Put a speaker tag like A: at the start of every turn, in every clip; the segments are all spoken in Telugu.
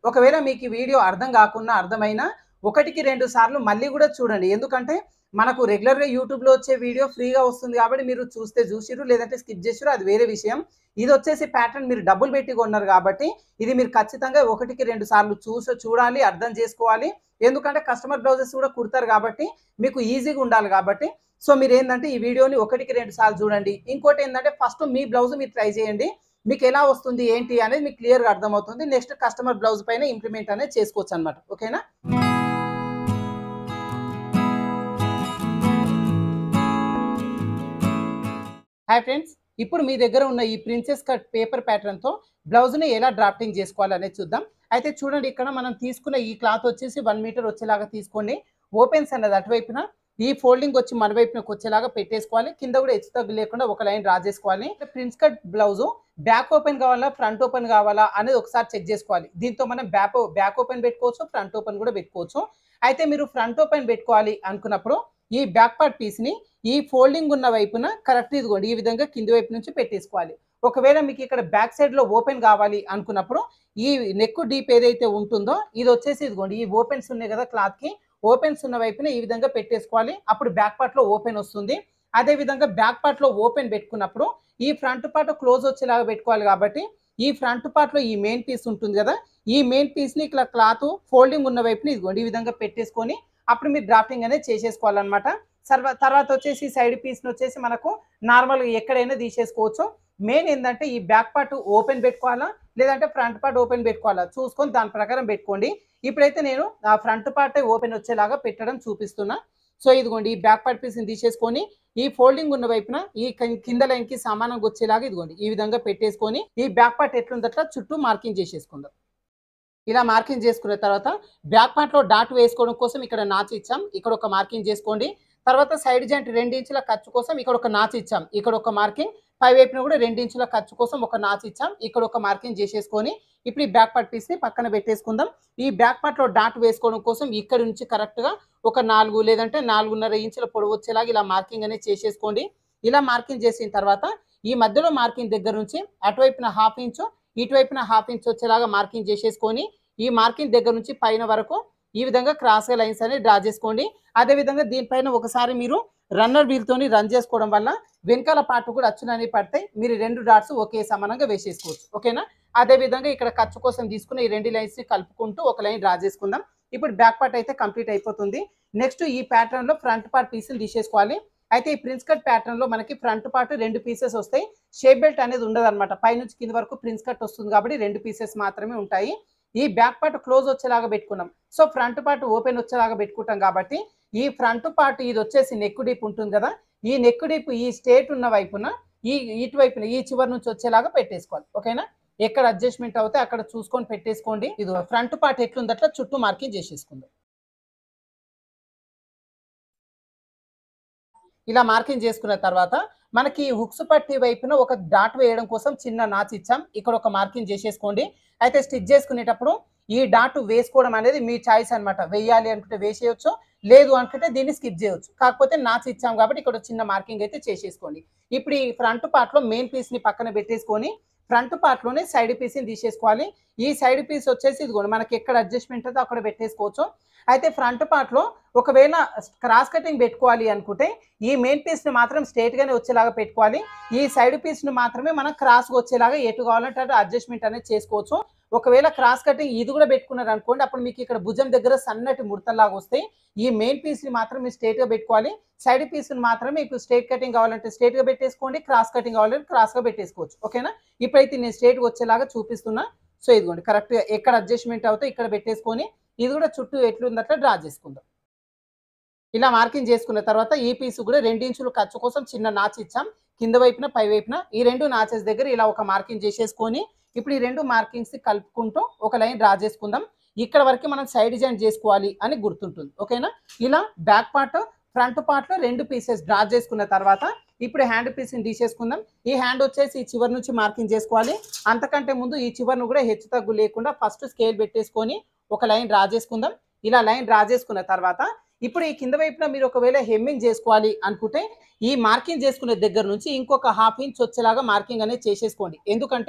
A: ఒకవేళ మీకు ఈ వీడియో అర్థం కాకుండా అర్థమైనా ఒకటికి రెండు సార్లు మళ్ళీ కూడా చూడండి ఎందుకంటే మనకు రెగ్యులర్గా యూట్యూబ్లో వచ్చే వీడియో ఫ్రీగా వస్తుంది కాబట్టి మీరు చూస్తే చూసిరు లేదంటే స్కిప్ చేసిరు అది వేరే విషయం ఇది వచ్చేసి ప్యాటర్న్ మీరు డబ్బులు పెట్టి కొన్నారు కాబట్టి ఇది మీరు ఖచ్చితంగా ఒకటికి రెండు సార్లు చూస చూడాలి అర్థం చేసుకోవాలి ఎందుకంటే కస్టమర్ బ్లౌజెస్ కూడా కుడతారు కాబట్టి మీకు ఈజీగా ఉండాలి కాబట్టి సో మీరు ఏంటంటే ఈ వీడియోని ఒకటికి రెండు సార్లు చూడండి ఇంకోటి ఏంటంటే ఫస్ట్ మీ బ్లౌజ్ మీరు ట్రై చేయండి మీకు ఎలా వస్తుంది ఏంటి అనేది మీకు క్లియర్గా అర్థమవుతుంది నెక్స్ట్ కస్టమర్ బ్లౌజ్ పైన ఇంప్లిమెంట్ అనేది చేసుకోవచ్చు అనమాట ఓకేనా హాయ్ ఫ్రెండ్స్ ఇప్పుడు మీ దగ్గర ఉన్న ఈ ప్రిన్సెస్ కట్ పేపర్ ప్యాటర్న్తో బ్లౌజ్ని ఎలా డ్రాఫ్టింగ్ చేసుకోవాలి అనేది చూద్దాం అయితే చూడండి ఇక్కడ మనం తీసుకున్న ఈ క్లాత్ వచ్చేసి వన్ మీటర్ వచ్చేలాగా తీసుకోండి ఓపెన్స్ అన్నది అటువైపున ఈ ఫోల్డింగ్ వచ్చి మన వైపునకు వచ్చేలాగా పెట్టేసుకోవాలి కింద కూడా హెచ్చు తగ్గు లేకుండా ఒక లైన్ డ్రా చేసుకోవాలి prince cut blouse back open కావాలా ఫ్రంట్ ఓపెన్ కావాలా అనేది ఒకసారి చెక్ చేసుకోవాలి దీంతో మనం బ్యాక్ బ్యాక్ ఓపెన్ పెట్టుకోవచ్చు ఫ్రంట్ ఓపెన్ కూడా పెట్టుకోవచ్చు అయితే మీరు ఫ్రంట్ ఓపెన్ పెట్టుకోవాలి అనుకున్నప్పుడు ఈ బ్యాక్ పార్ట్ పీస్ని ఈ ఫోల్డింగ్ ఉన్న వైపున కరెక్ట్ ఇదిగోండి ఈ విధంగా కింది వైపు నుంచి పెట్టేసుకోవాలి ఒకవేళ మీకు ఇక్కడ బ్యాక్ సైడ్ లో ఓపెన్ కావాలి అనుకున్నప్పుడు ఈ నెక్ డీప్ ఏదైతే ఉంటుందో ఇది వచ్చేసి ఇదిగోండి ఈ ఓపెన్స్ ఉన్నాయి కదా క్లాత్ కి ఓపెన్స్ ఉన్న వైపున ఈ విధంగా పెట్టేసుకోవాలి అప్పుడు బ్యాక్ పార్ట్ లో ఓపెన్ వస్తుంది అదే విధంగా బ్యాక్ పార్ట్ లో ఓపెన్ పెట్టుకున్నప్పుడు ఈ ఫ్రంట్ పార్ట్ క్లోజ్ వచ్చేలాగా పెట్టుకోవాలి కాబట్టి ఈ ఫ్రంట్ పార్ట్ లో ఈ మెయిన్ పీస్ ఉంటుంది కదా ఈ మెయిన్ పీస్ ని ఇట్లా క్లాత్ ఫోల్డింగ్ ఉన్న వైపున ఇదిగోండి ఈ విధంగా పెట్టేసుకొని అప్పుడు మీరు డ్రాఫ్టింగ్ అనేది చేసేసుకోవాలన్నమాట సర్వ తర్వాత వచ్చేసి సైడ్ పీస్ని వచ్చేసి మనకు నార్మల్గా ఎక్కడైనా తీసేసుకోవచ్చు మెయిన్ ఏంటంటే ఈ బ్యాక్ పార్ట్ ఓపెన్ పెట్టుకోవాలా లేదంటే ఫ్రంట్ పార్ట్ ఓపెన్ పెట్టుకోవాలా చూసుకొని దాని ప్రకారం పెట్టుకోండి ఇప్పుడైతే నేను ఆ ఫ్రంట్ పార్ట్ ఓపెన్ వచ్చేలాగా పెట్టడం చూపిస్తున్నా సో ఇదిగోండి ఈ బ్యాక్ పార్ట్ పీస్ని తీసేసుకొని ఈ ఫోల్డింగ్ ఉన్న వైపున ఈ కి- కింద లైన్ కి సమానంగా వచ్చేలాగా ఇదిగోండి ఈ విధంగా పెట్టేసుకొని ఈ బ్యాక్ పార్ట్ ఎట్లుందట్లా చుట్టూ మార్కింగ్ చేసేసుకుందాం ఇలా మార్కింగ్ చేసుకున్న తర్వాత బ్యాక్ పార్ట్ లో డాట్ వేసుకోవడం కోసం ఇక్కడ నాచ్ ఇచ్చాం ఇక్కడ ఒక మార్కింగ్ చేసుకోండి తర్వాత సైడ్ జాయింట్ రెండు ఇంచుల ఖర్చు కోసం ఇక్కడ ఒక నాచ్ ఇచ్చాం ఇక్కడ ఒక మార్కింగ్ పై వైపున కూడా రెండు ఇంచుల ఖర్చు కోసం ఒక నాచ్ ఇచ్చాం ఇక్కడ ఒక మార్కింగ్ చేసేసుకొని ఇప్పుడు ఈ బ్యాక్ పార్ట్ పీస్ ని పక్కన పెట్టేసుకుందాం ఈ బ్యాక్ పార్ట్ లో డాట్ వేసుకోవడం కోసం ఇక్కడ నుంచి కరెక్ట్ గా ఒక నాలుగు లేదంటే నాలుగున్నర ఇంచుల పొడవు వచ్చేలాగా ఇలా మార్కింగ్ అనేది చేసేసుకోండి ఇలా మార్కింగ్ చేసిన తర్వాత ఈ మధ్యలో మార్కింగ్ దగ్గర నుంచి అటువైపున హాఫ్ ఇంచు ఇటువైపున హాఫ్ ఇంచ్ వచ్చేలాగా మార్కింగ్ చేసేసుకొని ఈ మార్కింగ్ దగ్గర నుంచి పైన వరకు ఈ విధంగా క్రాస్ లైన్స్ అనేది డ్రా చేసుకోండి అదే విధంగా దీనిపైన ఒకసారి మీరు రన్నర్ వీల్తోని రన్ చేసుకోవడం వల్ల వెనకాల పార్ట్ కూడా అచ్చునని పడతాయి మీరు రెండు డాట్స్ ఒకే సమానంగా వేసేసుకోవచ్చు ఓకేనా అదే విధంగా ఇక్కడ ఖర్చు కోసం తీసుకున్న ఈ రెండు లైన్స్ ని కలుపుకుంటూ ఒక లైన్ డ్రా చేసుకుందాం ఇప్పుడు బ్యాక్ పార్ట్ అయితే కంప్లీట్ అయిపోతుంది నెక్స్ట్ ఈ ప్యాటర్న్ లో ఫ్రంట్ పార్ట్ పీసులు తీసేసుకోవాలి అయితే ఈ ప్రిన్స్ కట్ ప్యాటర్న్ లో మనకి ఫ్రంట్ పార్ట్ రెండు పీసెస్ వస్తాయి షేప్ బెల్ట్ అనేది ఉండదు అనమాట పైనుంచి కింద వరకు ప్రిన్స్ కట్ వస్తుంది కాబట్టి రెండు పీసెస్ మాత్రమే ఉంటాయి ఈ బ్యాక్ పార్ట్ క్లోజ్ వచ్చేలాగా పెట్టుకున్నాం సో ఫ్రంట్ పార్ట్ ఓపెన్ వచ్చేలాగా పెట్టుకుంటాం కాబట్టి ఈ ఫ్రంట్ పార్ట్ ఇది వచ్చేసి నెక్ డీప్ ఉంటుంది కదా ఈ నెక్ డీప్ ఈ స్టేట్ ఉన్న వైపున ఈ ఇటువైపున ఈ చివరి నుంచి వచ్చేలాగా పెట్టేసుకోవాలి ఓకేనా ఎక్కడ అడ్జస్ట్మెంట్ అవుతే అక్కడ చూసుకొని పెట్టేసుకోండి ఇది ఫ్రంట్ పార్ట్ ఎట్లుందట్లా చుట్టూ మార్కింగ్ చేసేసుకుందాం ఇలా మార్కింగ్ చేసుకున్న తర్వాత మనకి హుక్స్ పట్టి వైపున ఒక డాట్ వేయడం కోసం చిన్న నాచ్ ఇచ్చాం ఇక్కడ ఒక మార్కింగ్ చేసేసుకోండి అయితే స్టిచ్ చేసుకునేటప్పుడు ఈ డాట్ వేసుకోవడం అనేది మీ చాయిస్ అన్నమాట వేయాలి అనుకుంటే వేసేయచ్చు లేదు అనుకుంటే దీన్ని స్కిప్ చేయొచ్చు కాకపోతే నాచ్ ఇచ్చాం కాబట్టి ఇక్కడ చిన్న మార్కింగ్ అయితే చేసేసుకోండి ఇప్పుడు ఈ ఫ్రంట్ పార్ట్ లో మెయిన్ పీస్ ని పక్కన పెట్టేసుకొని ఫ్రంట్ పార్ట్ లోనే సైడ్ పీస్ ని తీసేసుకోవాలి ఈ సైడ్ పీస్ వచ్చేసి ఇదిగోండి మనకి ఎక్కడ అడ్జస్ట్మెంట్ ఉందో అక్కడ పెట్టేసుకోవచ్చు అయితే ఫ్రంట్ పార్ట్ లో ఒకవేళ క్రాస్ కటింగ్ పెట్టుకోవాలి అనుకుంటే ఈ మెయిన్ పీస్ ని మాత్రం స్ట్రేట్ గానే వచ్చేలాగా పెట్టుకోవాలి ఈ సైడ్ పీస్ ని మాత్రమే మనం క్రాస్ వచ్చేలాగా ఎటు కావాలంటే అటు అడ్జస్ట్మెంట్ అనేది చేసుకోవచ్చు ఒకవేళ క్రాస్ కటింగ్ ఇది కూడా పెట్టుకున్నారు అనుకోండి అప్పుడు మీకు ఇక్కడ భుజం దగ్గర సన్నటి ముడతల్లాగా వస్తాయి ఈ మెయిన్ పీస్ ని మాత్రం మీరు స్ట్రేట్ గా పెట్టుకోవాలి సైడ్ పీస్ ని మాత్రం మీకు స్ట్రేట్ కటింగ్ కావాలంటే స్ట్రేట్ గా పెట్టేసుకోండి క్రాస్ కటింగ్ కావాలంటే క్రాస్ గా పెట్టేసుకోవచ్చు ఓకేనా ఇప్పుడైతే నేను స్ట్రేట్ వచ్చేలాగా చూపిస్తున్నా సో ఇదిగోండి కరెక్ట్ గా ఎక్కడ అడ్జస్ట్మెంట్ అవుతే ఇక్కడ పెట్టేసుకొని ఇది కూడా చుట్టూ ఎట్లుందట్లా డ్రా చేసుకుందాం ఇలా మార్కింగ్ చేసుకున్న తర్వాత ఈ పీస్ కూడా రెండు ఇంచులు ఖర్చు కోసం చిన్న నాచ్ ఇచ్చాం కింద వైపున పై వైపున ఈ రెండు నాచెస్ దగ్గర ఇలా ఒక మార్కింగ్ చేసేసుకొని ఇప్పుడు ఈ రెండు మార్కింగ్స్ కలుపుకుంటూ ఒక లైన్ డ్రా చేసుకుందాం ఇక్కడ వరకు మనం సైడ్ జాయింట్ చేసుకోవాలి అని గుర్తుంటుంది ఓకేనా ఇలా బ్యాక్ పార్ట్ ఫ్రంట్ పార్ట్ లో రెండు పీసెస్ డ్రా చేసుకున్న తర్వాత ఇప్పుడు హ్యాండ్ పీస్ని తీసేసుకుందాం ఈ హ్యాండ్ వచ్చేసి ఈ చివరి నుంచి మార్కింగ్ చేసుకోవాలి అంతకంటే ముందు ఈ చివరిను కూడా హెచ్చు తగ్గు లేకుండా ఫస్ట్ స్కేల్ పెట్టేసుకొని ఒక లైన్ డ్రా చేసుకుందాం ఇలా లైన్ డ్రా చేసుకున్న తర్వాత ఇప్పుడు ఈ కింద వైపున మీరు ఒకవేళ హెమ్మింగ్ చేసుకోవాలి అనుకుంటే ఈ మార్కింగ్ చేసుకునే దగ్గర నుంచి ఇంకొక హాఫ్ ఇంచ్ వచ్చేలాగా మార్కింగ్ అనేది చేసేసుకోండి ఎందుకంటే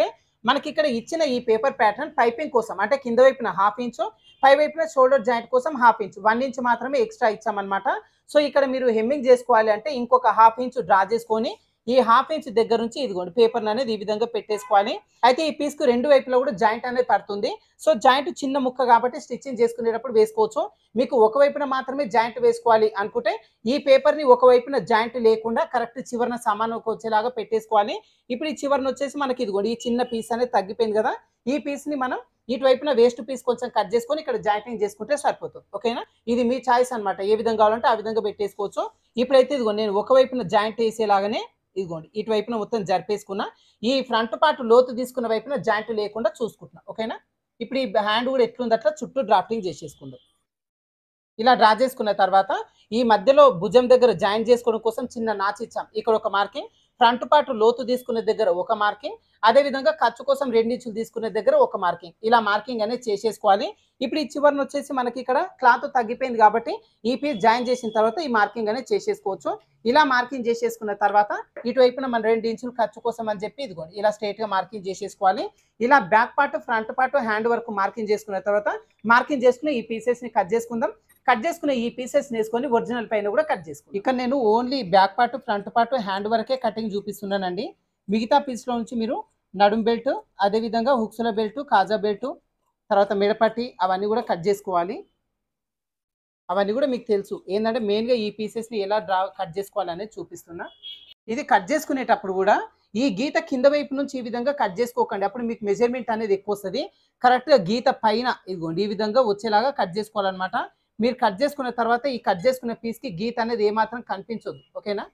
A: మనకి ఇక్కడ ఇచ్చిన ఈ పేపర్ ప్యాటర్న్ పైపింగ్ కోసం అంటే కింద వైపున హాఫ్ ఇంచు పై వైపున షోల్డర్ జాయింట్ కోసం హాఫ్ ఇంచ్ వన్ ఇంచ్ మాత్రమే ఎక్స్ట్రా ఇచ్చామన్నమాట సో ఇక్కడ మీరు హెమ్మింగ్ చేసుకోవాలి అంటే ఇంకొక హాఫ్ ఇంచ్ డ్రా చేసుకొని ఈ హాఫ్ ఇంచ్ దగ్గర నుంచి ఇదిగోండి పేపర్ అనేది ఈ విధంగా పెట్టేసుకోవాలి అయితే ఈ పీస్ కు రెండు వైపులా కూడా జాయింట్ అనేది పడుతుంది సో జాయింట్ చిన్న ముక్క కాబట్టి స్టిచ్చింగ్ చేసుకునేటప్పుడు వేసుకోవచ్చు మీకు ఒక వైపున మాత్రమే జాయింట్ వేసుకోవాలి అనుకుంటే ఈ పేపర్ ని ఒక వైపున జాయింట్ లేకుండా కరెక్ట్ చివరన సమానంగా వచ్చేలాగా పెట్టేసుకోవాలి ఇప్పుడు ఈ చివరన వచ్చేసి మనకి ఇదిగోండి ఈ చిన్న పీస్ అనేది తగ్గిపోయింది కదా ఈ పీస్ ని మనం ఇటువైపున వేస్ట్ పీస్ కొంచెం కట్ చేసుకొని ఇక్కడ జాయింటింగ్ చేసుకుంటే సరిపోతుంది ఓకేనా ఇది మీ చాయిస్ అన్నమాట ఏ విధంగా కావాలంటే ఆ విధంగా పెట్టేసుకోవచ్చు ఇప్పుడైతే ఇదిగోండి నేను ఒక వైపున జాయింట్ వేసేలాగానే ఇదిగోండి ఇటువైపున మొత్తం జరిపేసుకున్నా ఈ ఫ్రంట్ పార్ట్ లోతు తీసుకున్న వైపున జాయింట్ లేకుండా చూసుకుంటున్నా ఓకేనా ఇప్పుడు ఈ హ్యాండ్ కూడా ఎట్లుంది అట్లా చుట్టూ డ్రాఫ్టింగ్ చేసేసుకుందాం ఇలా డ్రా చేసుకున్న తర్వాత ఈ మధ్యలో భుజం దగ్గర జాయిన్ చేసుకోవడం కోసం చిన్న నాచ్ ఇచ్చాం ఇక్కడ ఒక మార్కింగ్ ఫ్రంట్ పార్ట్ లోతు తీసుకునే దగ్గర ఒక మార్కింగ్ అదే విధంగా ఖర్చు కోసం రెండించులు తీసుకునే దగ్గర ఒక మార్కింగ్ ఇలా మార్కింగ్ అనేది చేసేసుకోవాలి ఇప్పుడు ఈ చివరిని వచ్చేసి మనకి ఇక్కడ క్లాత్ తగ్గిపోయింది కాబట్టి ఈ పీస్ జాయిన్ చేసిన తర్వాత ఈ మార్కింగ్ అనేది చేసేసుకోవచ్చు ఇలా మార్కింగ్ చేసేసుకున్న తర్వాత ఇటువైపున మన రెండు ఇంచులు ఖర్చు కోసం అని చెప్పి ఇదిగోండి ఇలా స్ట్రైట్ గా మార్కింగ్ చేసేసుకోవాలి ఇలా back part front part hand వరకు మార్కింగ్ చేసుకున్న తర్వాత మార్కింగ్ చేసుకుని ఈ పీసెస్ ని కట్ చేసుకుందాం కట్ చేసుకున్న ఈ పీసెస్ వేసుకొని ఒరిజినల్ పైన కూడా కట్ చేసుకుందాం ఇక్కడ నేను only back part front part hand వరకే కటింగ్ చూపిస్తున్నానండి మిగతా పీస్ లో నుంచి మీరు నడుం బెల్ట్ అదేవిధంగా హుక్సుల బెల్ట్ కాజా బెల్ట్ తర్వాత మిడపట్టి అవన్నీ కూడా కట్ చేసుకోవాలి అవన్నీ కూడా మీకు తెలుసు ఏంటంటే మెయిన్గా ఈ పీసెస్ని ఎలా డ్రా కట్ చేసుకోవాలనేది చూపిస్తున్నా ఇది కట్ చేసుకునేటప్పుడు కూడా ఈ గీత కింద వైపు నుంచి ఈ విధంగా కట్ చేసుకోకండి అప్పుడు మీకు మెజర్మెంట్ అనేది ఎక్కువ వస్తుంది కరెక్ట్గా గీత పైన ఇదిగోండి ఈ విధంగా వచ్చేలాగా కట్ చేసుకోవాలన్నమాట మీరు కట్ చేసుకున్న తర్వాత ఈ కట్ చేసుకున్న పీస్కి గీత అనేది ఏమాత్రం కనిపించదు ఓకేనా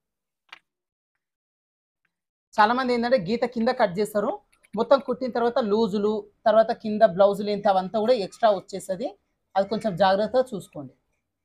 A: చాలా మంది ఏంటంటే గీత కింద కట్ చేస్తారు మొత్తం కుట్టిన తర్వాత లూజులు తర్వాత కింద బ్లౌజులు ఇంత అవంతా కూడా ఎక్స్ట్రా వచ్చేస్తుంది అది కొంచెం జాగ్రత్తగా చూసుకోండి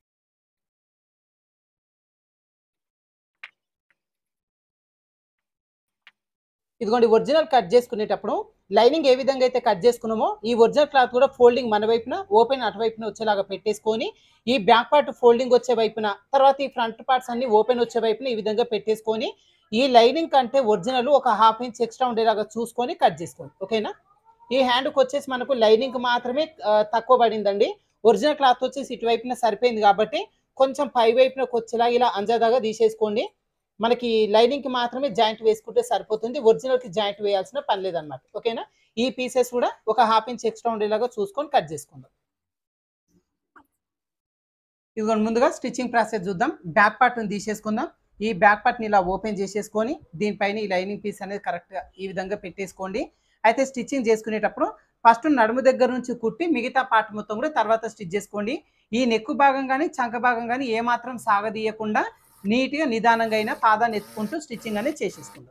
A: ఇదిగోండి ఒరిజినల్ కట్ చేసుకునేటప్పుడు లైనింగ్ ఏ విధంగా అయితే కట్ చేసుకున్నామో ఈ ఒరిజినల్ క్లాత్ కూడా ఫోల్డింగ్ మన వైపున ఓపెన్ అటువైపున వచ్చేలాగా పెట్టేసుకొని ఈ బ్యాక్ పార్ట్ ఫోల్డింగ్ వచ్చే వైపున తర్వాత ఈ ఫ్రంట్ పార్ట్స్ అన్ని ఓపెన్ వచ్చే వైపున ఈ విధంగా పెట్టేసుకొని ఈ లైనింగ్ కంటే ఒరిజినల్ ఒక హాఫ్ ఇంచ్ ఎక్స్ట్రా ఉండేలాగా చూసుకొని కట్ చేసుకోండి ఓకేనా ఈ హ్యాండ్కి వచ్చేసి మనకు లైనింగ్ మాత్రమే ఆ, తక్కువ పడిందండి ఒరిజినల్ క్లాత్ వచ్చేసి ఇటువైపున సరిపోయింది కాబట్టి కొంచెం పై వైపునకు వచ్చేలా ఇలా అంజాదాగా తీసేసుకోండి మనకి లైనింగ్కి మాత్రమే జాయింట్ వేసుకుంటే సరిపోతుంది ఒరిజినల్కి జాయింట్ వేయాల్సిన పని లేదన్నమాట ఓకేనా ఈ పీసెస్ కూడా ఒక హాఫ్ ఇంచ్ ఎక్స్ట్రా ఉండేలాగా చూసుకొని కట్ చేసుకుందాం ఇదిగోండి ముందుగా స్టిచ్చింగ్ ప్రాసెస్ చూద్దాం బ్యాక్ పార్ట్ని తీసేసుకుందాం ఈ బ్యాక్ పార్ట్ని ఇలా ఓపెన్ చేసేసుకొని దీనిపైన ఈ లైనింగ్ పీస్ అనేది కరెక్ట్గా ఈ విధంగా పెట్టేసుకోండి అయితే స్టిచ్చింగ్ చేసుకునేటప్పుడు ఫస్ట్ నడుము దగ్గర నుంచి కుట్టి మిగతా పార్ట్ మొత్తం కూడా తర్వాత స్టిచ్ చేసుకోండి ఈ నెక్కు భాగం కానీ చంక భాగం కానీ ఏమాత్రం సాగదీయకుండా నీట్గా నిదానంగా అయినా పాదాన్ని ఎత్తుకుంటూ స్టిచ్చింగ్ అనేది చేసేసుకుందాం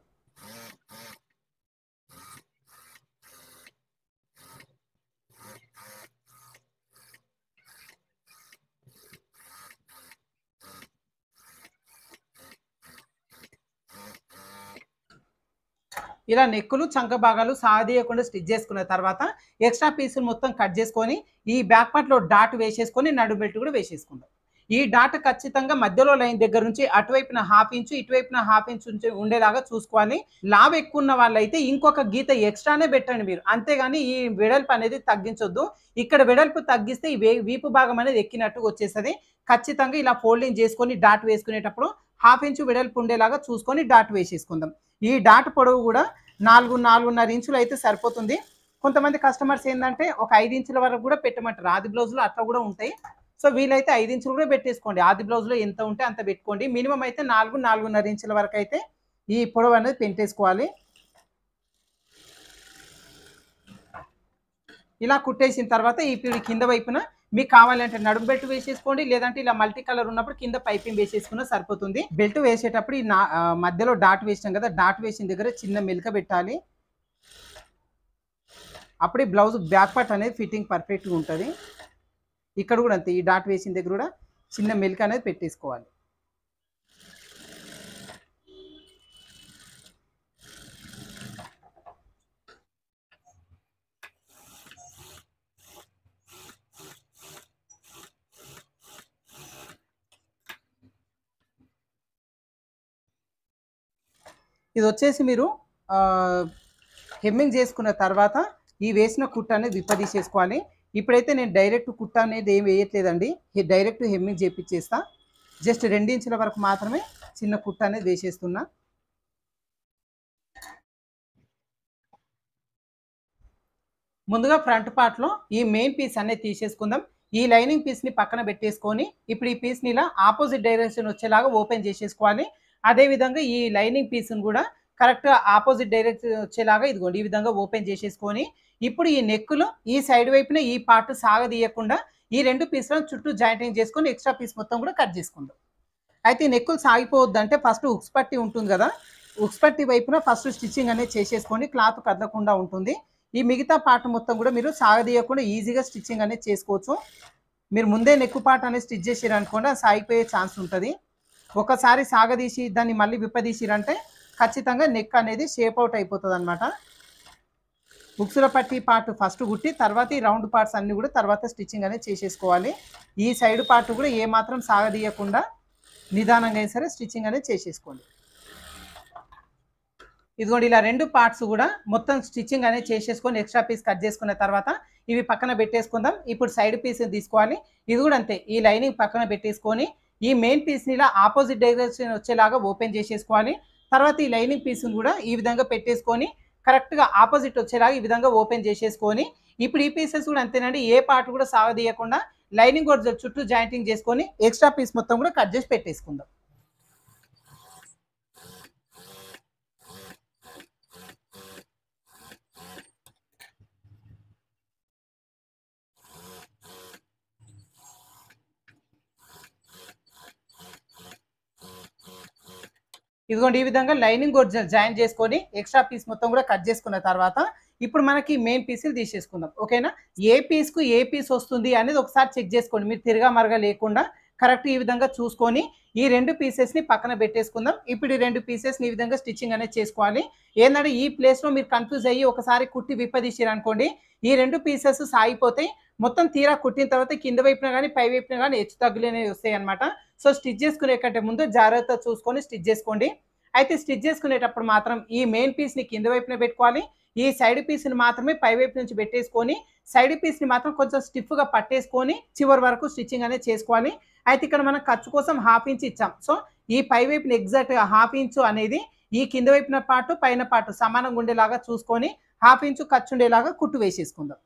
A: ఇలా నెక్కులు చంక భాగాలు సాగదీయకుండా స్టిచ్ చేసుకున్న తర్వాత ఎక్స్ట్రా పీసులు మొత్తం కట్ చేసుకొని ఈ బ్యాక్ పార్ట్లో డాట్ వేసేసుకొని నడు బెల్ట్ కూడా వేసేసుకుందాం ఈ డాట్ ఖచ్చితంగా మధ్యలో లైన్ దగ్గర నుంచి అటువైపున హాఫ్ ఇంచు ఇటువైపున హాఫ్ ఇంచు ఉంచి ఉండేలాగా చూసుకోవాలి లావ్ ఎక్కువ ఉన్న వాళ్ళైతే ఇంకొక గీత ఎక్స్ట్రానే పెట్టండి మీరు అంతేగాని ఈ వెడల్పు అనేది తగ్గించొద్దు ఇక్కడ వెడల్పు తగ్గిస్తే ఈ వే- వీపు భాగం అనేది ఎక్కినట్టుగా వచ్చేస్తుంది ఖచ్చితంగా ఇలా ఫోల్డింగ్ చేసుకొని డాట్ వేసుకునేటప్పుడు హాఫ్ ఇంచు వెడల్పు ఉండేలాగా చూసుకొని డాట్ వేసేసుకుందాం ఈ డాట్ పొడవు కూడా నాలుగు నాలుగున్నర ఇంచులు అయితే సరిపోతుంది కొంతమంది కస్టమర్స్ ఏంటంటే ఒక ఐదు ఇంచుల వరకు కూడా పెట్టమంటారు ఆది బ్లౌజ్లో అట్లా కూడా ఉంటాయి సో వీలైతే ఐదు ఇంచులు కూడా పెట్టేసుకోండి ఆది బ్లౌజ్లో ఎంత ఉంటే అంత పెట్టుకోండి మినిమం అయితే నాలుగు నాలుగున్నర ఇంచుల వరకు అయితే ఈ పొడవు అనేది పెంటేసుకోవాలి ఇలా కుట్టేసిన తర్వాత ఈ పిడి కింద వైపున మీకు కావాలంటే నడుము బెల్ట్ వేసేసుకోండి లేదంటే ఇలా మల్టీ కలర్ ఉన్నప్పుడు కింద పైపింగ్ వేసేసుకున్నా సరిపోతుంది బెల్ట్ వేసేటప్పుడు ఈ నా- ఆ, మధ్యలో డాట్ వేసాం కదా డాట్ వేసిన దగ్గర చిన్న మెలిక పెట్టాలి అప్పుడే బ్లౌజ్ బ్యాక్ పార్ట్ అనేది ఫిట్టింగ్ పర్ఫెక్ట్గా ఉంటుంది ఇక్కడ కూడా అంతే ఈ డాట్ వేసిన దగ్గర కూడా చిన్న మెలిక అనేది పెట్టేసుకోవాలి ఇది వచ్చేసి మీరు ఆ, హెమ్మింగ్ చేసుకున్న తర్వాత ఈ వేసిన కుట్ట అనేది విప్పదీసేసుకోవాలి ఇప్పుడైతే నేను డైరెక్ట్ కుట్ట అనేది ఏం వేయట్లేదండి ఈ డైరెక్ట్ హెమ్మింగ్ చేపించేస్తా జస్ట్ రెండించుల వరకు మాత్రమే చిన్న కుట్ట అనేది వేసేస్తున్నా ముందుగా ఫ్రంట్ పార్ట్లో ఈ మెయిన్ పీస్ అనేది తీసేసుకుందాం ఈ లైనింగ్ పీస్ని పక్కన పెట్టేసుకొని ఇప్పుడు ఈ పీస్ని ఇలా ఆపోజిట్ డైరెక్షన్ వచ్చేలాగా ఓపెన్ చేసేసుకోవాలి అదేవిధంగా ఈ లైనింగ్ పీస్ని కూడా కరెక్ట్గా ఆపోజిట్ డైరెక్షన్ వచ్చేలాగా ఇదిగోండి ఈ విధంగా ఓపెన్ చేసేసుకొని ఇప్పుడు ఈ నెక్కులో ఈ సైడ్ వైపున ఈ పార్ట్ సాగదీయకుండా ఈ రెండు పీస్లను చుట్టూ జాయింటింగ్ చేసుకొని ఎక్స్ట్రా పీస్ మొత్తం కూడా కట్ చేసుకుందాం అయితే ఈ నెక్కులు సాగిపోవద్దంటే ఫస్ట్ ఉక్స్ పట్టి ఉంటుంది కదా ఉక్స్ పట్టి వైపున ఫస్ట్ స్టిచ్చింగ్ అనేది చేసేసుకొని క్లాత్ కదలకుండా ఉంటుంది ఈ మిగతా పార్ట్ మొత్తం కూడా మీరు సాగదీయకుండా ఈజీగా స్టిచ్చింగ్ అనేది చేసుకోవచ్చు మీరు ముందే నెక్కు పార్ట్ అనేది స్టిచ్ చేసిరనుకోండి అది సాగిపోయే ఛాన్స్ ఉంటుంది ఒకసారి సాగదీసి దాన్ని మళ్ళీ విప్పదీసిరంటే ఖచ్చితంగా నెక్ అనేది షేప్ అవుట్ అయిపోతుంది అనమాట బుక్స్లో పట్టి పార్ట్ ఫస్ట్ కుట్టి తర్వాత ఈ రౌండ్ పార్ట్స్ అన్ని కూడా తర్వాత స్టిచ్చింగ్ అనేది చేసేసుకోవాలి ఈ సైడ్ పార్ట్ కూడా ఏమాత్రం సాగదీయకుండా నిదానంగా అయినా సరే స్టిచ్చింగ్ అనేది చేసేసుకోండి ఇదిగోండి ఇలా రెండు పార్ట్స్ కూడా మొత్తం స్టిచ్చింగ్ అనేది చేసేసుకొని ఎక్స్ట్రా పీస్ కట్ చేసుకున్న తర్వాత ఇవి పక్కన పెట్టేసుకుందాం ఇప్పుడు సైడ్ పీస్ తీసుకోవాలి ఇది కూడా అంతే ఈ లైనింగ్ పక్కన పెట్టేసుకొని ఈ మెయిన్ పీస్ని ఇలా ఆపోజిట్ డైరెక్షన్ వచ్చేలాగా ఓపెన్ చేసేసుకోవాలి తర్వాత ఈ లైనింగ్ పీస్ని కూడా ఈ విధంగా పెట్టేసుకొని కరెక్ట్గా ఆపోజిట్ వచ్చేలాగా ఈ విధంగా ఓపెన్ చేసేసుకొని ఇప్పుడు ఈ పీసెస్ కూడా అంతేనండి ఏ పార్ట్ కూడా సాగదీయకుండా లైనింగ్ కూడా చుట్టూ జాయింటింగ్ చేసుకొని ఎక్స్ట్రా పీస్ మొత్తం కూడా కట్ చేసి పెట్టేసుకుందాం ఇదిగోండి ఈ విధంగా లైనింగ్ కూడా జాయిన్ చేసుకొని ఎక్స్ట్రా పీస్ మొత్తం కూడా కట్ చేసుకున్న తర్వాత ఇప్పుడు మనకి మెయిన్ పీసులు తీసేసుకుందాం ఓకేనా ఏ పీస్కు ఏ పీస్ వస్తుంది అనేది ఒకసారి చెక్ చేసుకోండి మీరు తిరగా మరగా లేకుండా కరెక్ట్ ఈ విధంగా చూసుకొని ఈ రెండు పీసెస్ని పక్కన పెట్టేసుకుందాం ఇప్పుడు ఈ రెండు పీసెస్ని ఈ విధంగా స్టిచ్చింగ్ అనేది చేసుకోవాలి ఏంటంటే ఈ ప్లేస్లో మీరు కన్ఫ్యూజ్ అయ్యి ఒకసారి కుట్టి విప్పదీసారు అనుకోండి ఈ రెండు పీసెస్ సాగిపోతాయి మొత్తం తీరా కుట్టిన తర్వాత కింద వైపున కానీ పై వైపున కానీ హెచ్చు తగ్గులు అనేవి వస్తాయి అనమాట సో స్టిచ్ చేసుకునే కంటే ముందు జాగ్రత్త చూసుకొని స్టిచ్ చేసుకోండి అయితే స్టిచ్ చేసుకునేటప్పుడు మాత్రం ఈ మెయిన్ పీస్ని కింద వైపున పెట్టుకోవాలి ఈ సైడ్ పీస్ని మాత్రమే పై వైపు నుంచి పెట్టేసుకొని సైడ్ పీస్ని మాత్రం కొంచెం స్టిఫ్గా పట్టేసుకొని చివరి వరకు స్టిచ్చింగ్ అనేది చేసుకోవాలి అయితే ఇక్కడ మనం ఖర్చు కోసం హాఫ్ ఇంచ్ ఇచ్చాం సో ఈ పై వైపున ఎగ్జాక్ట్గా హాఫ్ ఇంచు అనేది ఈ కింద వైపున పాటు పైన పాటు సమానంగా ఉండేలాగా చూసుకొని హాఫ్ ఇంచు ఖర్చు ఉండేలాగా కుట్టు వేసేసుకుందాం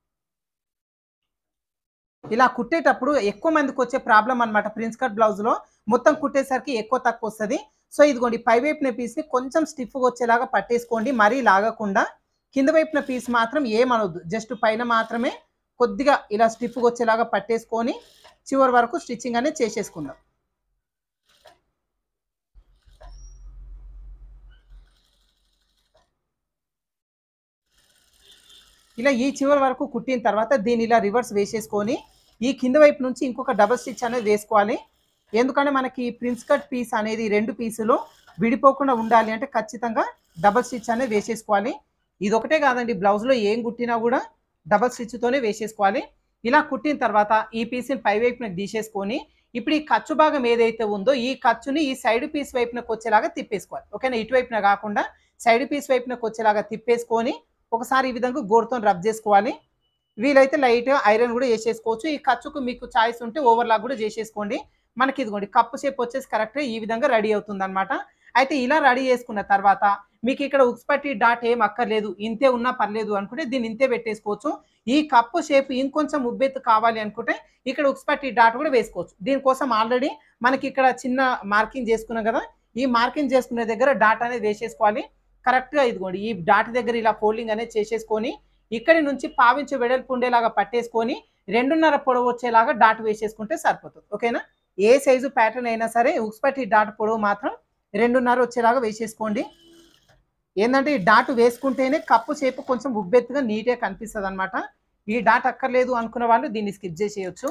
A: ఇలా కుట్టేటప్పుడు ఎక్కువ మందికి వచ్చే ప్రాబ్లం అనమాట ప్రిన్స్ కట్ బ్లౌజ్లో మొత్తం కుట్టేసరికి ఎక్కువ తక్కువ వస్తుంది సో ఇదిగోండి పై వైపున పీస్ని కొంచెం స్టిఫ్గా వచ్చేలాగా పట్టేసుకోండి మరీ లాగకుండా కింద వైపున పీస్ మాత్రం ఏమనొద్దు జస్ట్ పైన మాత్రమే కొద్దిగా ఇలా స్టిఫ్గా వచ్చేలాగా పట్టేసుకొని చివరి వరకు స్టిచ్చింగ్ అనేది చేసేసుకుందాం ఇలా ఈ చివరి వరకు కుట్టిన తర్వాత దీన్ని ఇలా రివర్స్ వేసేసుకొని ఈ కింద వైపు నుంచి ఇంకొక డబల్ స్టిచ్ అనేది వేసుకోవాలి ఎందుకంటే మనకి ప్రిన్స్ కట్ పీస్ అనేది రెండు పీసులు విడిపోకుండా ఉండాలి అంటే ఖచ్చితంగా డబల్ స్టిచ్ అనేది వేసేసుకోవాలి ఇది ఒకటే కాదండి బ్లౌజ్లో ఏం కుట్టినా కూడా డబల్ స్టిచ్తోనే వేసేసుకోవాలి ఇలా కుట్టిన తర్వాత ఈ పీస్ని పై వైపున తీసేసుకొని ఇప్పుడు ఈ ఖర్చు భాగం ఏదైతే ఉందో ఈ ఖర్చుని ఈ సైడ్ పీస్ వైపునకు వచ్చేలాగా తిప్పేసుకోవాలి ఓకేనా ఇటువైపున కాకుండా సైడ్ పీస్ వైపునకు వచ్చేలాగా తిప్పేసుకొని ఒకసారి ఈ విధంగా గోరుతో రబ్ చేసుకోవాలి వీలైతే లైట్ ఐరన్ కూడా చేసేసుకోవచ్చు ఈ ఖర్చుకు మీకు చాయిస్ ఉంటే ఓవర్లాక్ కూడా చేసేసుకోండి మనకి ఇదిగోండి కప్పు షేప్ వచ్చేసి కరెక్ట్గా ఈ విధంగా రెడీ అవుతుంది అనమాట అయితే ఇలా రెడీ చేసుకున్న తర్వాత మీకు ఇక్కడ ఉక్స్ పట్టి డాట్ ఏం అక్కర్లేదు ఇంతే ఉన్నా పర్లేదు అనుకుంటే దీన్ని ఇంతే పెట్టేసుకోవచ్చు ఈ కప్పు షేప్ ఇంకొంచెం ఉబ్బెత్తు కావాలి అనుకుంటే ఇక్కడ ఉక్స్ పట్టి డాట్ కూడా వేసుకోవచ్చు దీనికోసం ఆల్రెడీ మనకి ఇక్కడ చిన్న మార్కింగ్ చేసుకున్నాం కదా ఈ మార్కింగ్ చేసుకునే దగ్గర డాట్ అనేది వేసేసుకోవాలి కరెక్ట్గా ఇదిగోండి ఈ డాట్ దగ్గర ఇలా ఫోల్డింగ్ అనేది చేసేసుకొని ఇక్కడి నుంచి పావించి వెడల్పు ఉండేలాగా పట్టేసుకొని రెండున్నర పొడవు వచ్చేలాగా డాట్ వేసేసుకుంటే సరిపోతుంది ఓకేనా ఏ సైజు ప్యాటర్న్ అయినా సరే ఉక్స్ పట్టి డాట్ పొడవు మాత్రం రెండున్నర వచ్చేలాగా వేసేసుకోండి ఏంటంటే ఈ డాట్ వేసుకుంటేనే కప్పు షేప్ కొంచెం ఉబ్బెత్తుగా నీట్గా కనిపిస్తుంది అనమాట ఈ డాట్ అక్కర్లేదు అనుకున్న వాళ్ళు దీన్ని స్కిప్ చేసేయచ్చు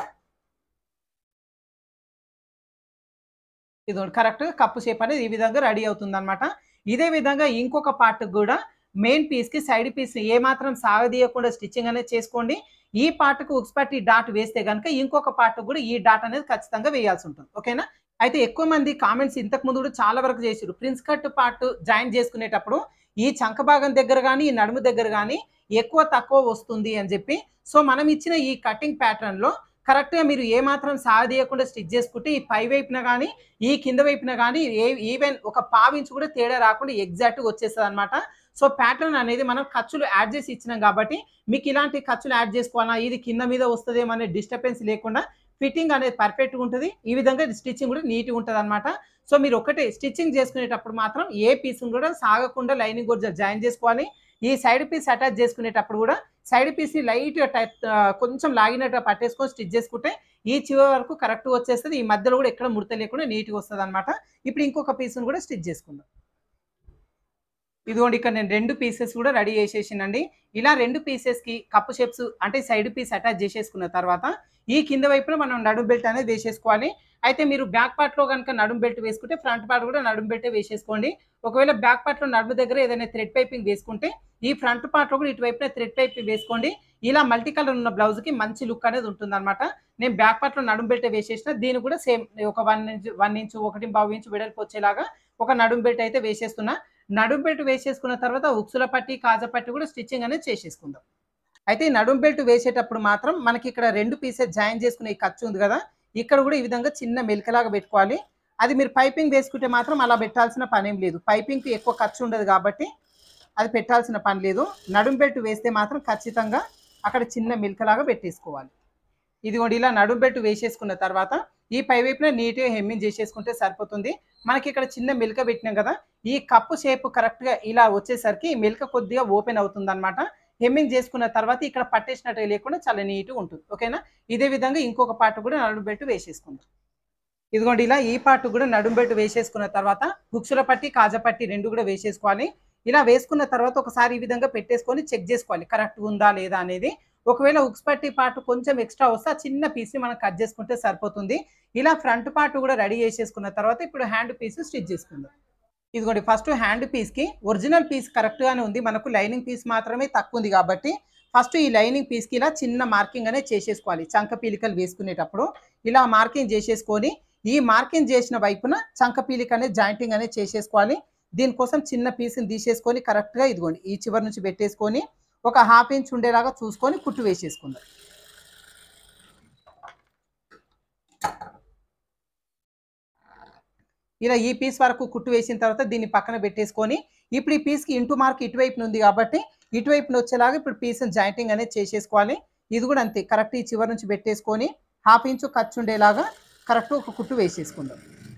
A: ఇది కరెక్ట్గా కప్పు షేప్ అనేది ఈ విధంగా రెడీ అవుతుంది అనమాట ఇదే విధంగా ఇంకొక పార్ట్ కూడా మెయిన్ పీస్కి సైడ్ పీస్ ఏమాత్రం సాగదీయకుండా స్టిచ్చింగ్ అనేది చేసుకోండి ఈ పార్ట్కు ఉక్స్ పట్టి డాట్ వేస్తే కనుక ఇంకొక పార్ట్ కూడా ఈ డాట్ అనేది ఖచ్చితంగా వేయాల్సి ఉంటుంది ఓకేనా అయితే ఎక్కువ మంది కామెంట్స్ ఇంతకు ముందు కూడా చాలా వరకు చేసారు ప్రిన్స్ కట్ పార్ట్ జాయిన్ చేసుకునేటప్పుడు ఈ చంక భాగం దగ్గర కానీ ఈ నడుము దగ్గర కానీ ఎక్కువ తక్కువ వస్తుంది అని చెప్పి సో మనం ఇచ్చిన ఈ కటింగ్ ప్యాటర్న్ లో కరెక్ట్ గా మీరు ఏ మాత్రం సాగదీయకుండా స్టిచ్ చేసుకుంటే ఈ పై వైపున కానీ ఈ కింద వైపున కానీ ఏ ఈవెన్ ఒక పావించి కూడా తేడా రాకుండా ఎగ్జాక్ట్ గా వచ్చేస్తుంది అనమాట సో ప్యాటర్న్ అనేది మనం ఖర్చులు యాడ్ చేసి ఇచ్చినాం కాబట్టి మీకు ఇలాంటి ఖర్చులు యాడ్ చేసుకోవాలా ఇది కింద మీద వస్తుందేమో అనే డిస్టర్బెన్స్ లేకుండా ఫిట్టింగ్ అనేది పర్ఫెక్ట్గా ఉంటుంది ఈ విధంగా స్టిచ్చింగ్ కూడా నీట్గా ఉంటుంది అనమాట సో మీరు ఒకటే స్టిచ్చింగ్ చేసుకునేటప్పుడు మాత్రం ఏ పీస్ కూడా సాగకుండా లైనింగ్ కూడా జాయిన్ చేసుకోవాలి ఈ సైడ్ పీస్ అటాచ్ చేసుకునేటప్పుడు కూడా సైడ్ పీస్ లైట్ కొంచెం లాగినట్టు పట్టేసుకొని స్టిచ్ చేసుకుంటే ఈ చివరి వరకు కరెక్ట్ వచ్చేస్తుంది ఈ మధ్యలో కూడా ఎక్కడ ముడత లేకుండా నీట్గా వస్తుంది అనమాట ఇప్పుడు ఇంకొక పీస్ని కూడా స్టిచ్ చేసుకుందాం ఇదిగోండి ఇక్కడ నేను రెండు పీసెస్ కూడా రెడీ చేసేసినండి ఇలా రెండు పీసెస్కి కప్పు షేప్స్ అంటే సైడ్ పీస్ అటాచ్ చేసేసుకున్న తర్వాత ఈ కింద వైపున మనం నడుం బెల్ట్ అనేది వేసేసుకోవాలి అయితే మీరు బ్యాక్ పార్ట్లో కనుక నడుం బెల్ట్ వేసుకుంటే ఫ్రంట్ పార్ట్ కూడా నడుం బెల్ట్ వేసేసుకోండి ఒకవేళ బ్యాక్ పార్ట్లో నడుము దగ్గర ఏదైనా థ్రెడ్ పైపింగ్ వేసుకుంటే ఈ ఫ్రంట్ పార్ట్లో కూడా ఇటువైపున థ్రెడ్ పైపింగ్ వేసుకోండి ఇలా మల్టీ కలర్ ఉన్న బ్లౌజ్కి మంచి లుక్ అనేది ఉంటుంది అనమాట నేను బ్యాక్ పార్ట్లో నడుం బెల్ట్ వేసేసిన దీని కూడా సేమ్ ఒక వన్ ఇంచ్ వన్ ఇంచు ఒకటి బావు ఇంచు వెడల్పు వచ్చేలాగా ఒక నడుం బెల్ట్ అయితే వేసేస్తున్నా నడుం బెల్ట్ వేసేసుకున్న తర్వాత ఉక్సుల పట్టి కాజా పట్టి కూడా స్టిచ్చింగ్ అనేది చేసేసుకుందాం అయితే ఈ నడుం బెల్ట్ వేసేటప్పుడు మాత్రం మనకి ఇక్కడ రెండు పీసెస్ జాయిన్ చేసుకునే ఈ ఖర్చు ఉంది కదా ఇక్కడ కూడా ఈ విధంగా చిన్న మెలికలాగా పెట్టుకోవాలి అది మీరు పైపింగ్ వేసుకుంటే మాత్రం అలా పెట్టాల్సిన పని ఏం లేదు పైపింగ్కి ఎక్కువ ఖర్చు ఉండదు కాబట్టి అది పెట్టాల్సిన పని లేదు నడుం బెల్ట్ వేస్తే మాత్రం ఖచ్చితంగా అక్కడ చిన్న మెలికలాగా పెట్టేసుకోవాలి ఇదిగోండి ఇలా నడుం బెల్ట్ వేసేసుకున్న తర్వాత ఈ పై వైపున నీట్గా హెమ్మింగ్ చేసేసుకుంటే సరిపోతుంది మనకి ఇక్కడ చిన్న మెలిక పెట్టినాం కదా ఈ కప్పు షేప్ కరెక్ట్గా ఇలా వచ్చేసరికి ఈ మెలిక కొద్దిగా ఓపెన్ అవుతుంది అనమాట హెమ్మింగ్ చేసుకున్న తర్వాత ఇక్కడ పట్టేసినట్టు లేకుండా చాలా నీట్గా ఉంటుంది ఓకేనా ఇదే విధంగా ఇంకొక పార్ట్ కూడా నడుం బెల్ట్ వేసేసుకుందాం ఇదిగోండి ఇలా ఈ పార్ట్ కూడా నడుం బెల్ట్ వేసేసుకున్న తర్వాత బుక్సుల పట్టి కాజా పట్టి రెండు కూడా వేసేసుకోవాలి ఇలా వేసుకున్న తర్వాత ఒకసారి ఈ విధంగా పెట్టేసుకొని చెక్ చేసుకోవాలి కరెక్ట్ ఉందా లేదా అనేది ఒకవేళ ఉక్స్ పట్టి పార్ట్ కొంచెం ఎక్స్ట్రా వస్తే ఆ చిన్న పీస్ని మనం కట్ చేసుకుంటే సరిపోతుంది ఇలా ఫ్రంట్ పార్ట్ కూడా రెడీ చేసేసుకున్న తర్వాత ఇప్పుడు హ్యాండ్ పీస్ స్టిచ్ చేసుకుందాం ఇదిగోండి ఫస్ట్ హ్యాండ్ పీస్కి ఒరిజినల్ పీస్ కరెక్ట్గానే ఉంది మనకు లైనింగ్ పీస్ మాత్రమే తక్కువ ఉంది కాబట్టి ఫస్ట్ ఈ లైనింగ్ పీస్కి ఇలా చిన్న మార్కింగ్ అనేది చేసేసుకోవాలి చంక పీలికలు వేసుకునేటప్పుడు ఇలా మార్కింగ్ చేసేసుకొని ఈ మార్కింగ్ చేసిన వైపున చంక పీలిక అనేది జాయింటింగ్ అనేది చేసేసుకోవాలి దీనికోసం చిన్న పీస్ని తీసేసుకొని కరెక్ట్గా ఇదిగోండి ఈ చివరి నుంచి పెట్టేసుకొని ఒక హాఫ్ ఇంచ్ ఉండేలాగా చూసుకొని కుట్టు వేసేసుకుందాం ఇలా ఈ పీస్ వరకు కుట్టు వేసిన తర్వాత దీన్ని పక్కన పెట్టేసుకొని ఇప్పుడు ఈ పీస్కి ఇంటూ మార్క్ ఇటువైపున ఉంది కాబట్టి ఇటువైపున వచ్చేలాగా ఇప్పుడు పీస్ని జాయింటింగ్ అనేది చేసేసుకోవాలి ఇది కూడా అంతే కరెక్ట్ ఈ చివరి నుంచి పెట్టేసుకొని హాఫ్ ఇంచు ఖర్చు ఉండేలాగా కరెక్ట్ ఒక కుట్టు వేసేసుకుందాం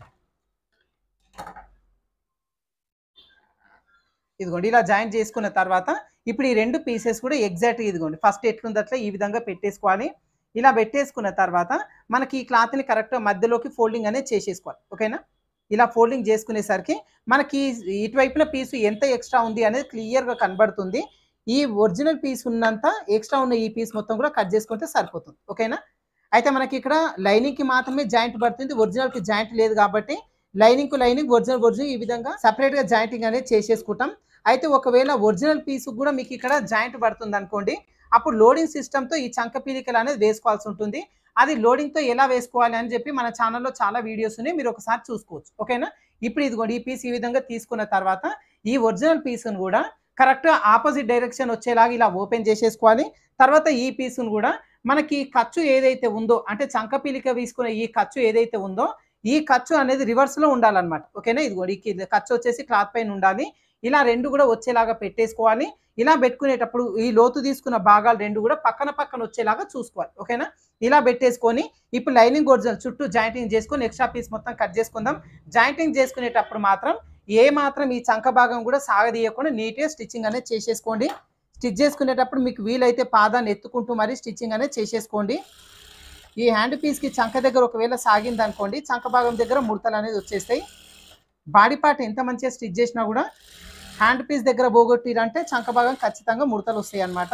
A: ఇదిగోండి ఇలా జాయిన్ చేసుకున్న తర్వాత ఇప్పుడు ఈ రెండు పీసెస్ కూడా ఎగ్జాక్ట్ ఇదిగోండి ఫస్ట్ ఎట్లుంది అట్లా ఈ విధంగా పెట్టేసుకోవాలి ఇలా పెట్టేసుకున్న తర్వాత మనకి ఈ క్లాత్ని కరెక్ట్గా మధ్యలోకి ఫోల్డింగ్ అనేది చేసేసుకోవాలి ఓకేనా ఇలా ఫోల్డింగ్ చేసుకునేసరికి మనకి ఇటువైపున పీసు ఎంత ఎక్స్ట్రా ఉంది అనేది క్లియర్గా కనబడుతుంది ఈ ఒరిజినల్ పీస్ ఉన్నంత ఎక్స్ట్రా ఉన్న ఈ పీస్ మొత్తం కూడా కట్ చేసుకుంటే సరిపోతుంది ఓకేనా అయితే మనకి ఇక్కడ లైనింగ్కి మాత్రమే జాయింట్ పడుతుంది ఒరిజినల్కి జాయింట్ లేదు కాబట్టి లైనింగ్ కు లైనింగ్ ఒరిజినల్ ఒరిజినల్ ఈ విధంగా సపరేట్ గా జాయింటింగ్ అనేది చేసేసుకుంటాం అయితే ఒకవేళ ఒరిజినల్ పీస్ కూడా మీకు ఇక్కడ జాయింట్ పడుతుంది అనుకోండి అప్పుడు లోడింగ్ సిస్టమ్ తో ఈ చంక పీలికలు అనేది వేసుకోవాల్సి ఉంటుంది అది లోడింగ్ తో ఎలా వేసుకోవాలి అని చెప్పి మన ఛానల్లో చాలా వీడియోస్ ఉన్నాయి మీరు ఒకసారి చూసుకోవచ్చు ఓకేనా ఇప్పుడు ఇదిగోండి ఈ పీస్ ఈ విధంగా తీసుకున్న తర్వాత ఈ ఒరిజినల్ పీస్ను కూడా కరెక్ట్ ఆపోజిట్ డైరెక్షన్ వచ్చేలాగా ఇలా ఓపెన్ చేసేసుకోవాలి తర్వాత ఈ పీస్ను కూడా మనకి ఖర్చు ఏదైతే ఉందో అంటే చంక పీలిక తీసుకునే ఈ ఖర్చు ఏదైతే ఉందో ఈ ఖర్చు అనేది రివర్స్ లో ఉండాలన్నమాట ఓకేనా ఇది ఈ ఖర్చు వచ్చేసి క్లాత్ పైన ఉండాలి ఇలా రెండు కూడా వచ్చేలాగా పెట్టేసుకోవాలి ఇలా పెట్టుకునేటప్పుడు ఈ లోతు తీసుకున్న భాగాలు రెండు కూడా పక్కన పక్కన వచ్చేలాగా చూసుకోవాలి ఓకేనా ఇలా పెట్టేసుకొని ఇప్పుడు లైనింగ్ ఒరిజినల్ చుట్టూ జాయింటింగ్ చేసుకొని ఎక్స్ట్రా పీస్ మొత్తం కట్ చేసుకుందాం జాయింటింగ్ చేసుకునేటప్పుడు మాత్రం ఏ మాత్రం ఈ చంక భాగం కూడా సాగదీయకుండా నీట్గా స్టిచ్చింగ్ అనేది చేసేసుకోండి స్టిచ్ చేసుకునేటప్పుడు మీకు వీలైతే పాదాన్ని ఎత్తుకుంటూ మరీ స్టిచ్చింగ్ అనేది చేసేసుకోండి ఈ హ్యాండ్ పీస్కి చంక దగ్గర ఒకవేళ సాగింది అనుకోండి చంక భాగం దగ్గర ముడతలు అనేది వచ్చేస్తాయి బాడీ పార్ట్ ఎంత మంచిగా స్టిచ్ చేసినా కూడా హ్యాండ్ పీస్ దగ్గర పోగొట్టిరంటే చంక భాగం ఖచ్చితంగా ముడతలు వస్తాయి అన్నమాట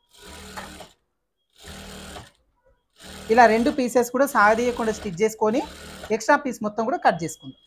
A: ఇలా రెండు పీసెస్ కూడా సాగదీయకుండా స్టిచ్ చేసుకొని ఎక్స్ట్రా పీస్ మొత్తం కూడా కట్ చేసుకుందాం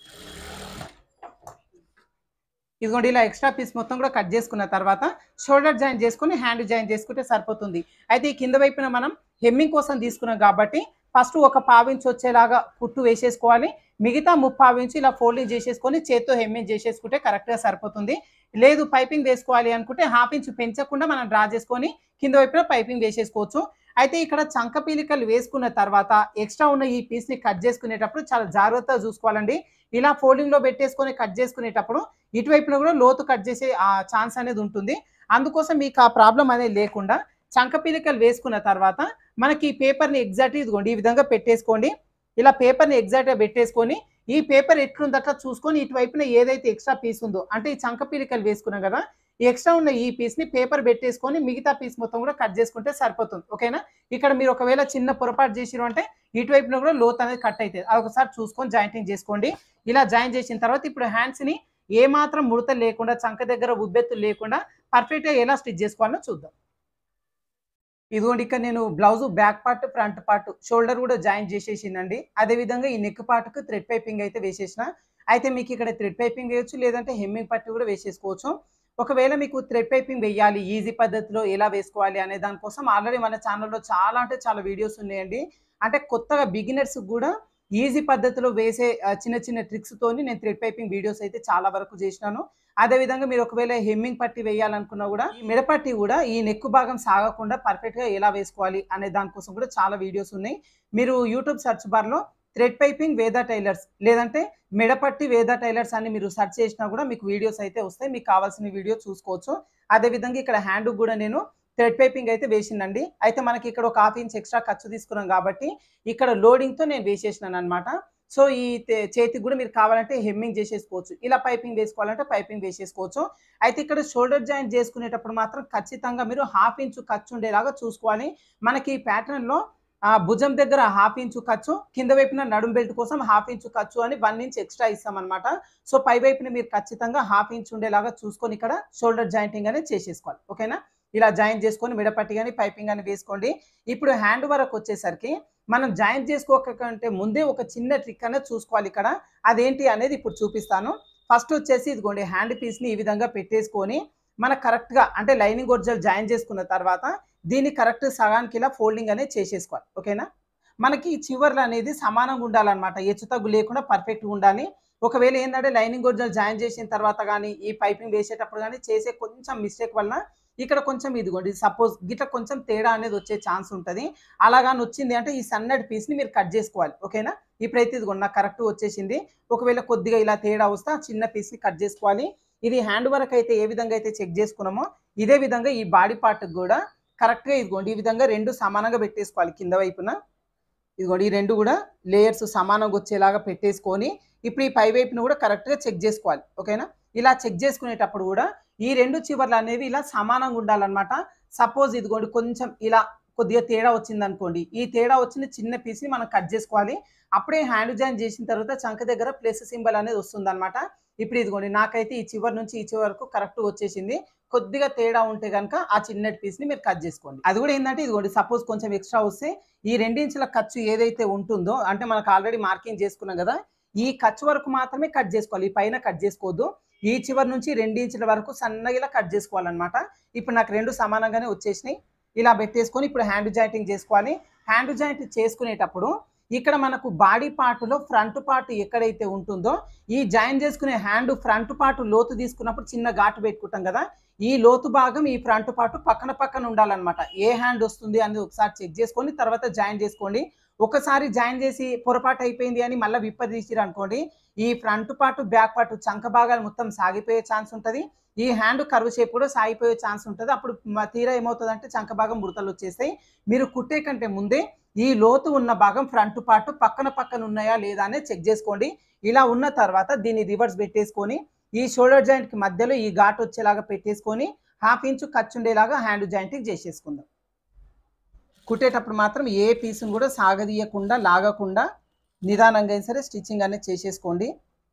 A: ఇదిగోండి ఇలా ఎక్స్ట్రా పీస్ మొత్తం కూడా కట్ చేసుకున్న తర్వాత షోల్డర్ జాయిన్ చేసుకుని హ్యాండ్ జాయిన్ చేసుకుంటే సరిపోతుంది అయితే ఈ కింద వైపున మనం హెమ్మింగ్ కోసం తీసుకున్నాం కాబట్టి ఫస్ట్ ఒక పావించి వచ్చేలాగా కుట్టు వేసేసుకోవాలి మిగతా ముప్పావించి ఇలా ఫోల్డింగ్ చేసేసుకొని చేత్తో హెమ్మింగ్ చేసేసుకుంటే కరెక్ట్గా సరిపోతుంది లేదు పైపింగ్ వేసుకోవాలి అనుకుంటే హాఫ్ ఇంచ్ పెంచకుండా మనం డ్రా చేసుకొని కింద వైపున పైపింగ్ వేసేసుకోవచ్చు అయితే ఇక్కడ చంక పీలికలు వేసుకున్న తర్వాత ఎక్స్ట్రా ఉన్న ఈ పీస్ని కట్ చేసుకునేటప్పుడు చాలా జాగ్రత్తగా చూసుకోవాలండి ఇలా ఫోల్డింగ్లో పెట్టేసుకొని కట్ చేసుకునేటప్పుడు ఇటువైపున కూడా లోతు కట్ చేసే ఆ ఛాన్స్ అనేది ఉంటుంది అందుకోసం మీకు ఆ ప్రాబ్లం అనేది లేకుండా చంక పీలికలు వేసుకున్న తర్వాత మనకి ఈ పేపర్ని ఎగ్జాక్ట్ ఇదిగోండి ఈ విధంగా పెట్టేసుకోండి ఇలా పేపర్ని ఎగ్జాక్ట్గా పెట్టేసుకొని ఈ పేపర్ ఎట్లుంది అట్లా చూసుకొని ఇటువైపున ఏదైతే ఎక్స్ట్రా పీస్ ఉందో అంటే ఈ చంక పీలికలు వేసుకున్నాం కదా ఈ ఎక్స్ట్రా ఉన్న ఈ పీస్ని పేపర్ పెట్టేసుకొని మిగతా పీస్ మొత్తం కూడా కట్ చేసుకుంటే సరిపోతుంది ఓకేనా ఇక్కడ మీరు ఒకవేళ చిన్న పొరపాటు చేసిరు అంటే ఇటువైపున కూడా లోత్ అనేది కట్ అవుతుంది అది ఒకసారి చూసుకొని జాయింటింగ్ చేసుకోండి ఇలా జాయిన్ చేసిన తర్వాత ఇప్పుడు హ్యాండ్స్ని ఏ మాత్రం ముడత లేకుండా చంక దగ్గర ఉబ్బెత్తులు లేకుండా పర్ఫెక్ట్గా ఎలా స్టిచ్ చేసుకోవాలో చూద్దాం ఇదిగోండి ఇక్కడ నేను blouse back part front part shoulder కూడా జాయిన్ చేసేసిందండి అదేవిధంగా ఈ నెక్ పార్ట్కి థ్రెడ్ పైపింగ్ అయితే వేసేసిన అయితే మీకు ఇక్కడ థ్రెడ్ పైపింగ్ వేయొచ్చు లేదంటే హెమ్మింగ్ పట్టు కూడా వేసేసుకోవచ్చు ఒకవేళ మీకు థ్రెడ్ పైపింగ్ వేయాలి ఈజీ పద్ధతిలో ఎలా వేసుకోవాలి అనే దానికోసం ఆల్రెడీ మన ఛానల్లో చాలా అంటే చాలా వీడియోస్ ఉన్నాయండి అంటే కొత్తగా బిగినర్స్ కూడా ఈజీ పద్ధతిలో వేసే ఆ, చిన్న చిన్న ట్రిక్స్ తోని నేను థ్రెడ్ పైపింగ్ వీడియోస్ అయితే చాలా వరకు చేసినాను అదే విధంగా మీరు ఒకవేళ హెమ్మింగ్ పట్టి వేయాలనుకున్నా కూడా ఈ మెడపట్టి కూడా ఈ నెక్ భాగం సాగకుండా పర్ఫెక్ట్ గా ఎలా వేసుకోవాలి అనే దానికోసం కూడా చాలా వీడియోస్ ఉన్నాయి మీరు యూట్యూబ్ సెర్చ్ బార్ లో థ్రెడ్ పైపింగ్ వేదా టైలర్స్ లేదంటే మెడపట్టి వేదా టైలర్స్ అని మీరు సెర్చ్ చేసినా కూడా మీకు వీడియోస్ అయితే వస్తాయి మీకు కావాల్సిన వీడియో చూసుకోవచ్చు అదే విధంగా ఇక్కడ హ్యాండ్ కూడా నేను థ్రెడ్ పైపింగ్ అయితే వేసిందండి అయితే మనకి ఇక్కడ ఒక హాఫ్ ఇంచ్ ఎక్స్ట్రా ఖర్చు తీసుకున్నాం కాబట్టి ఇక్కడ లోడింగ్ తో నేను వేసేసినాను అనమాట సో ఈ తే- చేతికి కూడా మీరు కావాలంటే హెమ్మింగ్ చేసేసుకోవచ్చు ఇలా పైపింగ్ వేసుకోవాలంటే పైపింగ్ వేసేసుకోవచ్చు అయితే ఇక్కడ షోల్డర్ జాయింట్ చేసుకునేటప్పుడు మాత్రం ఖచ్చితంగా మీరు హాఫ్ ఇంచు ఖర్చు ఉండేలాగా చూసుకోవాలి మనకి ఈ pattern లో ఆ భుజం దగ్గర హాఫ్ ఇంచు ఖర్చు కింద వైపున నడుం బెల్ట్ కోసం హాఫ్ ఇంచు ఖర్చు అని వన్ ఇంచ్ ఎక్స్ట్రా ఇస్తామన్నమాట సో పై వైపున మీరు ఖచ్చితంగా హాఫ్ ఇంచ్ ఉండేలాగా చూసుకొని ఇక్కడ షోల్డర్ జాయింటింగ్ అనేది చేసేసుకోవాలి ఓకేనా ఇలా జాయిన్ చేసుకొని మిడపట్టి కానీ పైపింగ్ అని వేసుకోండి ఇప్పుడు హ్యాండ్ వరకు వచ్చేసరికి మనం జాయిన్ చేసుకోకంటే ముందే ఒక చిన్న ట్రిక్ అనేది చూసుకోవాలి ఇక్కడ అదేంటి అనేది ఇప్పుడు చూపిస్తాను ఫస్ట్ వచ్చేసి ఇదిగోండి హ్యాండ్ పీస్ని ఈ విధంగా పెట్టేసుకొని మన కరెక్ట్గా అంటే లైనింగ్ ఒరిజినల్ జాయిన్ చేసుకున్న తర్వాత దీన్ని కరెక్ట్ సగానికి ఇలా ఫోల్డింగ్ అనేది చేసేసుకోవాలి ఓకేనా మనకి ఈ చివర్లు అనేది సమానంగా ఉండాలన్నమాట హెచ్చు తగ్గు లేకుండా పర్ఫెక్ట్గా ఉండాలి ఒకవేళ ఏంటంటే లైనింగ్ ఒరిజినల్ జాయిన్ చేసిన తర్వాత కానీ ఈ పైపింగ్ వేసేటప్పుడు కానీ చేసే కొంచెం మిస్టేక్ వలన ఇక్కడ కొంచెం ఇదిగోండి సపోజ్ గిట్ల కొంచెం తేడా అనేది వచ్చే ఛాన్స్ ఉంటుంది అలాగాని వచ్చింది అంటే ఈ సన్నటి పీస్ని మీరు కట్ చేసుకోవాలి ఓకేనా ఇప్పుడైతే ఇదిగోండి నాకు కరెక్ట్ వచ్చేసింది ఒకవేళ కొద్దిగా ఇలా తేడా వస్తే ఆ చిన్న పీస్ని కట్ చేసుకోవాలి ఇది హ్యాండ్ వర్క్ అయితే ఏ విధంగా అయితే చెక్ చేసుకున్నామో ఇదే విధంగా ఈ బాడీ పార్ట్కి కూడా కరెక్ట్గా ఇదిగోండి ఈ విధంగా రెండు సమానంగా పెట్టేసుకోవాలి కింద వైపున ఇదిగోండి ఈ రెండు కూడా లేయర్స్ సమానంగా వచ్చేలాగా పెట్టేసుకొని ఇప్పుడు ఈ పై వైపున కూడా కరెక్ట్గా చెక్ చేసుకోవాలి ఓకేనా ఇలా చెక్ చేసుకునేటప్పుడు కూడా ఈ రెండు చివర్లు అనేవి ఇలా సమానంగా ఉండాలన్నమాట సపోజ్ ఇదిగోండి కొంచెం ఇలా కొద్దిగా తేడా వచ్చింది అనుకోండి ఈ తేడా వచ్చిన చిన్న పీస్ని మనం కట్ చేసుకోవాలి అప్పుడే హ్యాండ్ జాయిన్ చేసిన తర్వాత చంక దగ్గర ప్లస్ సింబల్ అనేది వస్తుంది ఇప్పుడు ఇదిగోండి నాకైతే ఈ చివరి నుంచి ఈ చివరి వరకు కరెక్ట్ వచ్చేసింది కొద్దిగా తేడా ఉంటే కనుక ఆ చిన్నటి పీస్ని మీరు కట్ చేసుకోండి అది కూడా ఏంటంటే ఇదిగోండి సపోజ్ కొంచెం ఎక్స్ట్రా వస్తే ఈ రెండించుల ఖర్చు ఏదైతే ఉంటుందో అంటే మనకు ఆల్రెడీ మార్కింగ్ చేసుకున్నాం కదా ఈ ఖర్చు వరకు మాత్రమే కట్ చేసుకోవాలి ఈ పైన కట్ చేసుకోవద్దు ఈ చివరి నుంచి రెండు ఇంచుల వరకు సన్నగా ఇలా కట్ చేసుకోవాలన్నమాట ఇప్పుడు నాకు రెండు సమానంగానే వచ్చేసినాయి ఇలా పెట్టేసుకొని ఇప్పుడు హ్యాండ్ జాయింటింగ్ చేసుకోవాలి హ్యాండ్ జాయింట్ చేసుకునేటప్పుడు ఇక్కడ మనకు బాడీ పార్ట్లో ఫ్రంట్ పార్ట్ ఎక్కడైతే ఉంటుందో ఈ జాయిన్ చేసుకునే హ్యాండ్ ఫ్రంట్ పార్ట్ లోతు తీసుకున్నప్పుడు చిన్న ఘాటు పెట్టుకుంటాం కదా ఈ లోతు భాగం ఈ ఫ్రంట్ పార్ట్ పక్కన పక్కన ఉండాలన్నమాట ఏ హ్యాండ్ వస్తుంది అనేది ఒకసారి చెక్ చేసుకొని తర్వాత జాయిన్ చేసుకోండి ఒకసారి జాయిన్ చేసి పొరపాటు అయిపోయింది అని మళ్ళీ విప్పదీసిరు అనుకోండి ఈ ఫ్రంట్ పార్ట్ బ్యాక్ పార్ట్ చంక భాగాలు మొత్తం సాగిపోయే ఛాన్స్ ఉంటుంది ఈ హ్యాండ్ కరువు షేప్ కూడా సాగిపోయే ఛాన్స్ ఉంటుంది అప్పుడు మ- తీరా ఏమవుతుంది అంటే చంక భాగం ముడతలు వచ్చేస్తాయి మీరు కుట్టే కంటే ముందే ఈ లోతు ఉన్న భాగం ఫ్రంట్ పార్ట్ పక్కన పక్కన ఉన్నాయా లేదా అనేది చెక్ చేసుకోండి ఇలా ఉన్న తర్వాత దీన్ని రివర్స్ పెట్టేసుకొని ఈ షోల్డర్ జాయింట్కి మధ్యలో ఈ ఘాట్ వచ్చేలాగా పెట్టేసుకొని హాఫ్ ఇంచు ఖర్చు ఉండేలాగా హ్యాండ్ జాయింట్కి చేసేసుకుందాం కుట్టేటప్పుడు మాత్రం ఏ పీస్ని కూడా సాగదీయకుండా లాగకుండా నిదానంగా అయినా సరే స్టిచ్చింగ్ అనేది చేసేసుకోండి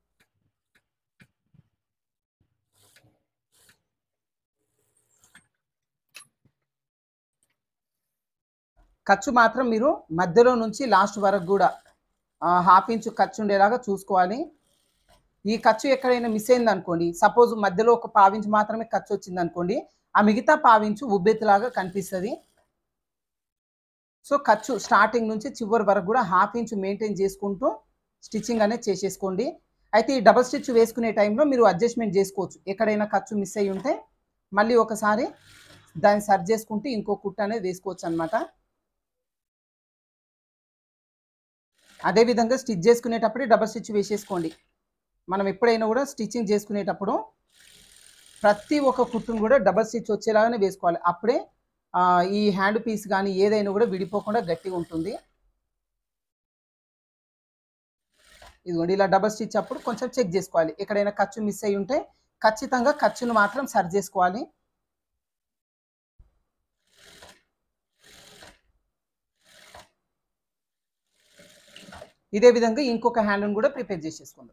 A: ఖర్చు మాత్రం మీరు మధ్యలో నుంచి లాస్ట్ వరకు కూడా ఆ, హాఫ్ ఇంచు ఖర్చు ఉండేలాగా చూసుకోవాలి ఈ ఖర్చు ఎక్కడైనా మిస్ అయింది అనుకోండి సపోజ్ మధ్యలో ఒక పావించు మాత్రమే ఖర్చు వచ్చింది అనుకోండి ఆ మిగతా పావించు ఉబ్బెత్తులాగా కనిపిస్తుంది సో ఖర్చు స్టార్టింగ్ నుంచి చివరి వరకు కూడా హాఫ్ ఇంచ్ మెయింటైన్ చేసుకుంటూ స్టిచ్చింగ్ అనేది చేసేసుకోండి అయితే ఈ డబల్ స్టిచ్ వేసుకునే టైంలో మీరు అడ్జస్ట్మెంట్ చేసుకోవచ్చు ఎక్కడైనా ఖర్చు మిస్ అయ్యి ఉంటే మళ్ళీ ఒకసారి దాన్ని సరి చేసుకుంటూ ఇంకో కుట్ట అనేది వేసుకోవచ్చు అనమాట అదేవిధంగా స్టిచ్ చేసుకునేటప్పుడే డబల్ స్టిచ్ వేసేసుకోండి మనం ఎప్పుడైనా కూడా స్టిచ్చింగ్ చేసుకునేటప్పుడు ప్రతి ఒక్క కుట్టును కూడా డబల్ స్టిచ్ వచ్చేలాగానే వేసుకోవాలి అప్పుడే ఆ, ఈ హ్యాండ్ పీస్ కానీ ఏదైనా కూడా విడిపోకుండా గట్టిగా ఉంటుంది ఇదిగోండి ఇలా డబల్ స్టిచ్ అప్పుడు కొంచెం చెక్ చేసుకోవాలి ఎక్కడైనా ఖర్చు మిస్ అయి ఉంటే ఖచ్చితంగా ఖర్చును మాత్రం సరి చేసుకోవాలి ఇదే విధంగా ఇంకొక హ్యాండ్ని కూడా ప్రిపేర్ చేసేసుకుందాం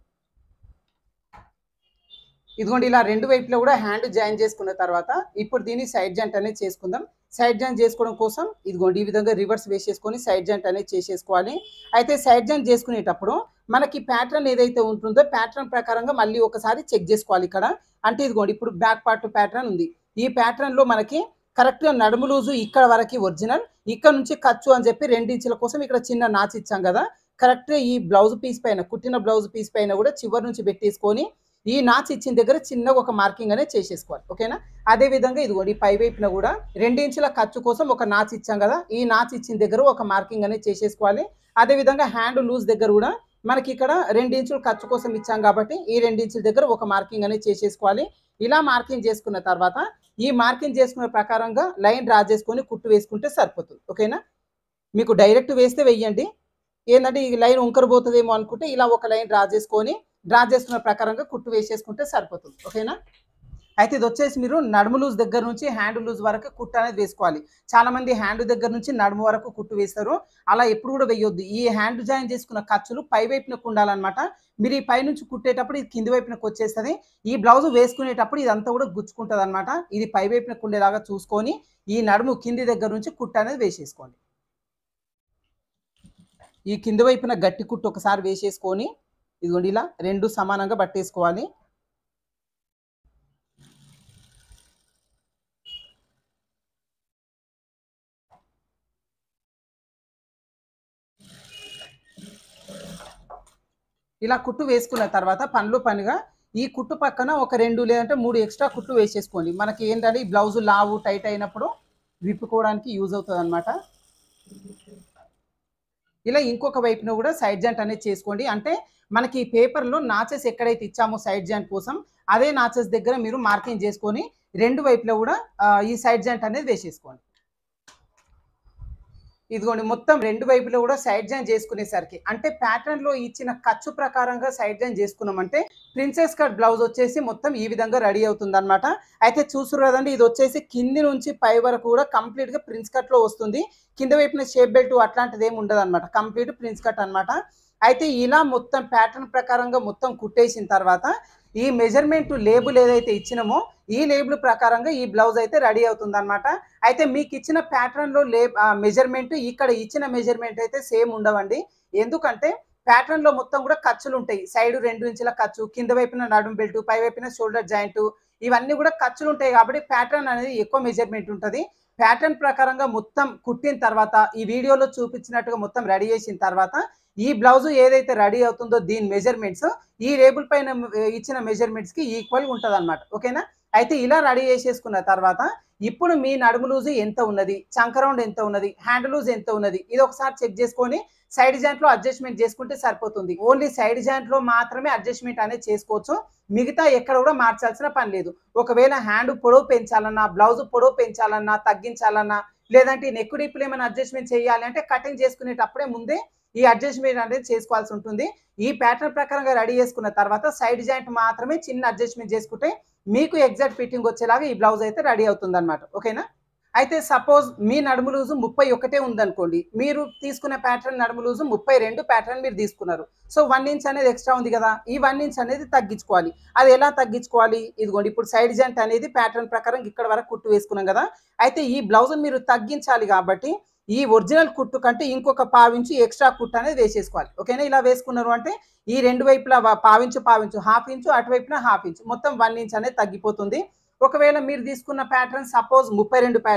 A: ఇదిగోండి ఇలా రెండు వైపులో కూడా హ్యాండ్ జాయిన్ చేసుకున్న తర్వాత ఇప్పుడు దీన్ని సైడ్ జాయింట్ అనేది చేసుకుందాం సైడ్ జాయింట్ చేసుకోవడం కోసం ఇదిగోండి ఈ విధంగా రివర్స్ వేసేసుకొని సైడ్ జాయింట్ అనేది చేసేసుకోవాలి అయితే సైడ్ జాయింట్ చేసుకునేటప్పుడు మనకి ప్యాటర్న్ ఏదైతే ఉంటుందో ప్యాటర్న్ ప్రకారంగా మళ్ళీ ఒకసారి చెక్ చేసుకోవాలి ఇక్కడ అంటే ఇదిగోండి ఇప్పుడు బ్యాక్ పార్ట్ ప్యాటర్న్ ఉంది ఈ ప్యాటర్న్ లో మనకి కరెక్ట్గా నడుము లూజు ఇక్కడ వరకు ఒరిజినల్ ఇక్కడ నుంచి ఖర్చు అని చెప్పి రెండించుల కోసం ఇక్కడ చిన్న నాచి ఇచ్చాం కదా కరెక్ట్గా ఈ బ్లౌజ్ పీస్ పైన కుట్టిన బ్లౌజ్ పీస్ పైన కూడా చివరి నుంచి పెట్టేసుకొని ఈ నాచ్ ఇచ్చిన దగ్గర చిన్నగా ఒక మార్కింగ్ అనేది చేసేసుకోవాలి ఓకేనా అదే విధంగా ఇదిగోండి ఈ పై వైపున కూడా రెండు ఇంచుల ఖర్చు కోసం ఒక నాచ్ ఇచ్చాం కదా ఈ నాచ్ ఇచ్చిన దగ్గర ఒక మార్కింగ్ అనేది చేసేసుకోవాలి అదే విధంగా హ్యాండ్ లూజ్ దగ్గర కూడా మనకి ఇక్కడ రెండు ఇంచుల ఖర్చు కోసం ఇచ్చాం కాబట్టి ఈ రెండు ఇంచుల దగ్గర ఒక మార్కింగ్ అనేది చేసేసుకోవాలి ఇలా మార్కింగ్ చేసుకున్న తర్వాత ఈ మార్కింగ్ చేసుకున్న ప్రకారంగా లైన్ డ్రా చేసుకొని కుట్టు వేసుకుంటే సరిపోతుంది ఓకేనా మీకు డైరెక్ట్ వేస్తే వెయ్యండి ఏంటంటే ఈ లైన్ ఉంకరబోతుందేమో అనుకుంటే ఇలా ఒక లైన్ డ్రా చేసుకొని డ్రా చేసుకున్న ప్రకారంగా కుట్టు వేసేసుకుంటే సరిపోతుంది ఓకేనా అయితే ఇది వచ్చేసి మీరు నడుము లూజ్ దగ్గర నుంచి హ్యాండ్ లూజ్ వరకు కుట్టు అనేది వేసుకోవాలి చాలా మంది హ్యాండ్ దగ్గర నుంచి నడుము వరకు కుట్టు వేస్తారు అలా ఎప్పుడు కూడా వేయొద్దు ఈ హ్యాండ్ జాయిన్ చేసుకున్న ఖర్చులు పై వైపునకు ఉండాలన్నమాట మీరు ఈ పై నుంచి కుట్టేటప్పుడు ఇది కింది వైపునకు వచ్చేస్తుంది ఈ బ్లౌజ్ వేసుకునేటప్పుడు ఇదంతా కూడా గుచ్చుకుంటుంది అనమాట ఇది పై వైపునకు ఉండేలాగా చూసుకొని ఈ నడుము కింది దగ్గర నుంచి కుట్టు అనేది వేసేసుకోండి ఈ కింది వైపున గట్టి కుట్టు ఒకసారి వేసేసుకొని ఇదిగోండి ఇలా రెండు సమానంగా పట్టేసుకోవాలి ఇలా కుట్టు వేసుకున్న తర్వాత పనులు పనిగా ఈ కుట్టు పక్కన ఒక రెండు లేదంటే మూడు ఎక్స్ట్రా కుట్టు వేసేసుకోండి మనకి ఏంటంటే ఈ బ్లౌజ్ లావు టైట్ అయినప్పుడు విప్పుకోవడానికి యూజ్ అవుతుంది అనమాట ఇలా ఇంకొక వైపున కూడా సైడ్ జాయింట్ అనేది చేసుకోండి అంటే మనకి ఈ పేపర్లో నాచెస్ ఎక్కడైతే ఇచ్చామో సైడ్ జాయింట్ కోసం అదే నాచెస్ దగ్గర మీరు మార్కింగ్ చేసుకొని రెండు వైపులో కూడా ఆ, ఈ సైడ్ జాయింట్ అనేది వేసేసుకోండి ఇదిగోండి మొత్తం రెండు వైపులో కూడా సైడ్ జాయిన్ చేసుకునేసరికి అంటే ప్యాటర్న్ లో ఇచ్చిన ఖర్చు ప్రకారంగా సైడ్ జాయిన్ చేసుకున్నామంటే ప్రిన్సెస్ కట్ బ్లౌజ్ వచ్చేసి మొత్తం ఈ విధంగా రెడీ అవుతుంది అనమాట అయితే చూసురు కదండి ఇది వచ్చేసి కింది నుంచి పై వరకు కూడా కంప్లీట్ గా ప్రిన్స్ కట్ లో వస్తుంది కింద వైపున షేప్ బెల్ట్ అట్లాంటిది ఏమి ఉండదు అనమాట కంప్లీట్ ప్రిన్స్ కట్ అన్నమాట అయితే ఇలా మొత్తం ప్యాటర్న్ ప్రకారంగా మొత్తం కుట్టేసిన తర్వాత ఈ మెజర్మెంట్ లేబుల్ ఏదైతే ఇచ్చినామో ఈ లేబుల్ ప్రకారంగా ఈ బ్లౌజ్ అయితే రెడీ అవుతుంది అనమాట అయితే మీకు ఇచ్చిన ప్యాటర్న్ లో లే మెజర్మెంట్ ఇక్కడ ఇచ్చిన మెజర్మెంట్ అయితే సేమ్ ఉండవండి ఎందుకంటే ప్యాటర్న్ లో మొత్తం కూడా ఖర్చులు ఉంటాయి సైడ్ రెండు ఇంచుల ఖర్చు కింద వైపున నడుము బెల్ట్ పై వైపున షోల్డర్ జాయింట్ ఇవన్నీ కూడా ఖర్చులు ఉంటాయి కాబట్టి ప్యాటర్న్ అనేది ఎక్కువ మెజర్మెంట్ ఉంటుంది ప్యాటర్న్ ప్రకారంగా మొత్తం కుట్టిన తర్వాత ఈ వీడియోలో చూపించినట్టుగా మొత్తం రెడీ చేసిన తర్వాత ఈ బ్లౌజ్ ఏదైతే రెడీ అవుతుందో దీని మెజర్మెంట్స్ ఈ లేబుల్ పైన ఇచ్చిన మెజర్మెంట్స్ కి ఈక్వల్ ఉంటుంది అనమాట ఓకేనా అయితే ఇలా రెడీ చేసేసుకున్న తర్వాత ఇప్పుడు మీ నడుము లూజ్ ఎంత ఉన్నది చంక రౌండ్ ఎంత ఉన్నది హ్యాండ్ లూజ్ ఎంత ఉన్నది ఇది ఒకసారి చెక్ చేసుకొని సైడ్ జాయింట్ లో అడ్జస్ట్మెంట్ చేసుకుంటే సరిపోతుంది ఓన్లీ సైడ్ జాయింట్ లో మాత్రమే అడ్జస్ట్మెంట్ అనేది చేసుకోవచ్చు మిగతా ఎక్కడ కూడా మార్చాల్సిన పని లేదు ఒకవేళ హ్యాండ్ పొడవు పెంచాలన్నా బ్లౌజ్ పొడవు పెంచాలన్నా తగ్గించాలన్నా లేదంటే నెక్ డీప్లు ఏమైనా అడ్జస్ట్మెంట్ చేయాలి అంటే కటింగ్ చేసుకునేటప్పుడే ముందే ఈ అడ్జస్ట్మెంట్ అనేది చేసుకోవాల్సి ఉంటుంది ఈ ప్యాటర్న్ ప్రకారంగా రెడీ చేసుకున్న తర్వాత సైడ్ జాయింట్ మాత్రమే చిన్న అడ్జస్ట్మెంట్ చేసుకుంటే మీకు ఎగ్జాక్ట్ ఫిట్టింగ్ వచ్చేలాగా ఈ బ్లౌజ్ అయితే రెడీ అవుతుంది అనమాట ఓకేనా అయితే సపోజ్ మీ నడుము లూజు ముప్పై ఒకటే ఉందనుకోండి మీరు తీసుకున్న ప్యాటర్న్ నడుము లూజు ముప్పై రెండు ప్యాటర్న్ మీరు తీసుకున్నారు సో వన్ ఇంచ్ అనేది ఎక్స్ట్రా ఉంది కదా ఈ వన్ ఇంచ్ అనేది తగ్గించుకోవాలి అది ఎలా తగ్గించుకోవాలి ఇదిగోండి ఇప్పుడు సైడ్ జాయింట్ అనేది ప్యాటర్న్ ప్రకారం ఇక్కడ వరకు కుట్టు వేసుకున్నాం కదా అయితే ఈ బ్లౌజ్ మీరు తగ్గించాలి కాబట్టి ఈ ఒరిజినల్ కుట్టు కంటే ఇంకొక పావించు ఎక్స్ట్రా కుట్టు అనేది వేసేసుకోవాలి ఓకేనా ఇలా వేసుకున్నారు అంటే ఈ రెండు వైపులా వా- పావించు పావించు హాఫ్ ఇంచు అటువైపున హాఫ్ ఇంచు మొత్తం వన్ ఇంచ్ అనేది తగ్గిపోతుంది ఒకవేళ మీరు తీసుకున్న ప్యాటర్న్ సపోజ్ ముప్పై రెండు ప్యాటర్న్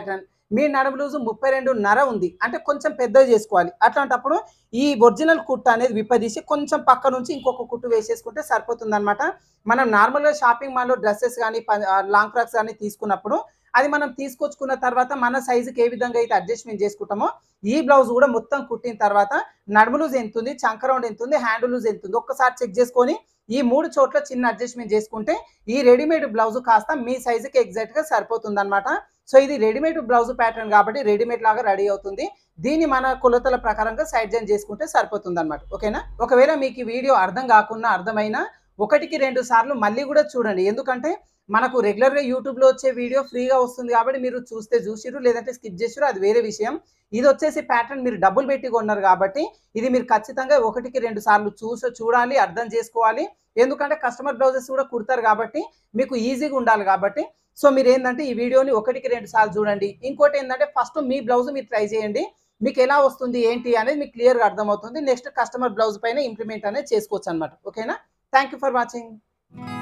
A: మీ నడుము లూజు ముప్పై రెండున్నర ఉంది అంటే కొంచెం పెద్దది చేసుకోవాలి అట్లాంటప్పుడు ఈ ఒరిజినల్ కుట్టు అనేది విప్పదీసి కొంచెం పక్క నుంచి ఇంకొక కుట్టు వేసేసుకుంటే సరిపోతుంది అనమాట మనం నార్మల్గా షాపింగ్ మాల్లో డ్రెస్సెస్ కానీ లాంగ్ ఫ్రాక్స్ కానీ తీసుకున్నప్పుడు అది మనం తీసుకొచ్చుకున్న తర్వాత మన సైజుకి ఏ విధంగా అయితే అడ్జస్ట్మెంట్ చేసుకుంటామో ఈ బ్లౌజ్ కూడా మొత్తం కుట్టిన తర్వాత నడుము లూజ్ ఎంత ఉంది చంక రౌండ్ ఎంత ఉంది హ్యాండ్ లూజ్ ఎంత ఉంది ఒక్కసారి చెక్ చేసుకొని ఈ మూడు చోట్ల చిన్న అడ్జస్ట్మెంట్ చేసుకుంటే ఈ రెడీమేడ్ బ్లౌజ్ కాస్త మీ సైజుకి ఎగ్జాక్ట్గా సరిపోతుంది అనమాట సో ఇది రెడీమేడ్ బ్లౌజ్ ప్యాటర్న్ కాబట్టి రెడీమేడ్ లాగా రెడీ అవుతుంది దీన్ని మన కొలతల ప్రకారంగా సైడ్ జైన్ చేసుకుంటే సరిపోతుంది అనమాట ఓకేనా ఒకవేళ మీకు ఈ వీడియో అర్థం కాకుండా అర్థమైనా ఒకటికి రెండు సార్లు మళ్ళీ కూడా చూడండి ఎందుకంటే మనకు రెగ్యులర్గా యూట్యూబ్లో వచ్చే వీడియో ఫ్రీగా వస్తుంది కాబట్టి మీరు చూస్తే చూసిరు లేదంటే స్కిప్ చేసిరు అది వేరే విషయం ఇది వచ్చేసి ప్యాటర్న్ మీరు డబ్బులు పెట్టి కొన్నారు కాబట్టి ఇది మీరు ఖచ్చితంగా ఒకటికి రెండు సార్లు చూస చూడాలి అర్థం చేసుకోవాలి ఎందుకంటే కస్టమర్ బ్లౌజెస్ కూడా కుడతారు కాబట్టి మీకు ఈజీగా ఉండాలి కాబట్టి సో మీరు ఏంటంటే ఈ వీడియోని ఒకటికి రెండు సార్లు చూడండి ఇంకోటి ఏంటంటే ఫస్ట్ మీ బ్లౌజ్ మీరు ట్రై చేయండి మీకు ఎలా వస్తుంది ఏంటి అనేది మీకు క్లియర్గా అర్థమవుతుంది నెక్స్ట్ కస్టమర్ బ్లౌజ్ పైన ఇంప్లిమెంట్ అనేది చేసుకోవచ్చు అనమాట ఓకేనా థ్యాంక్ యూ ఫర్ వాచింగ్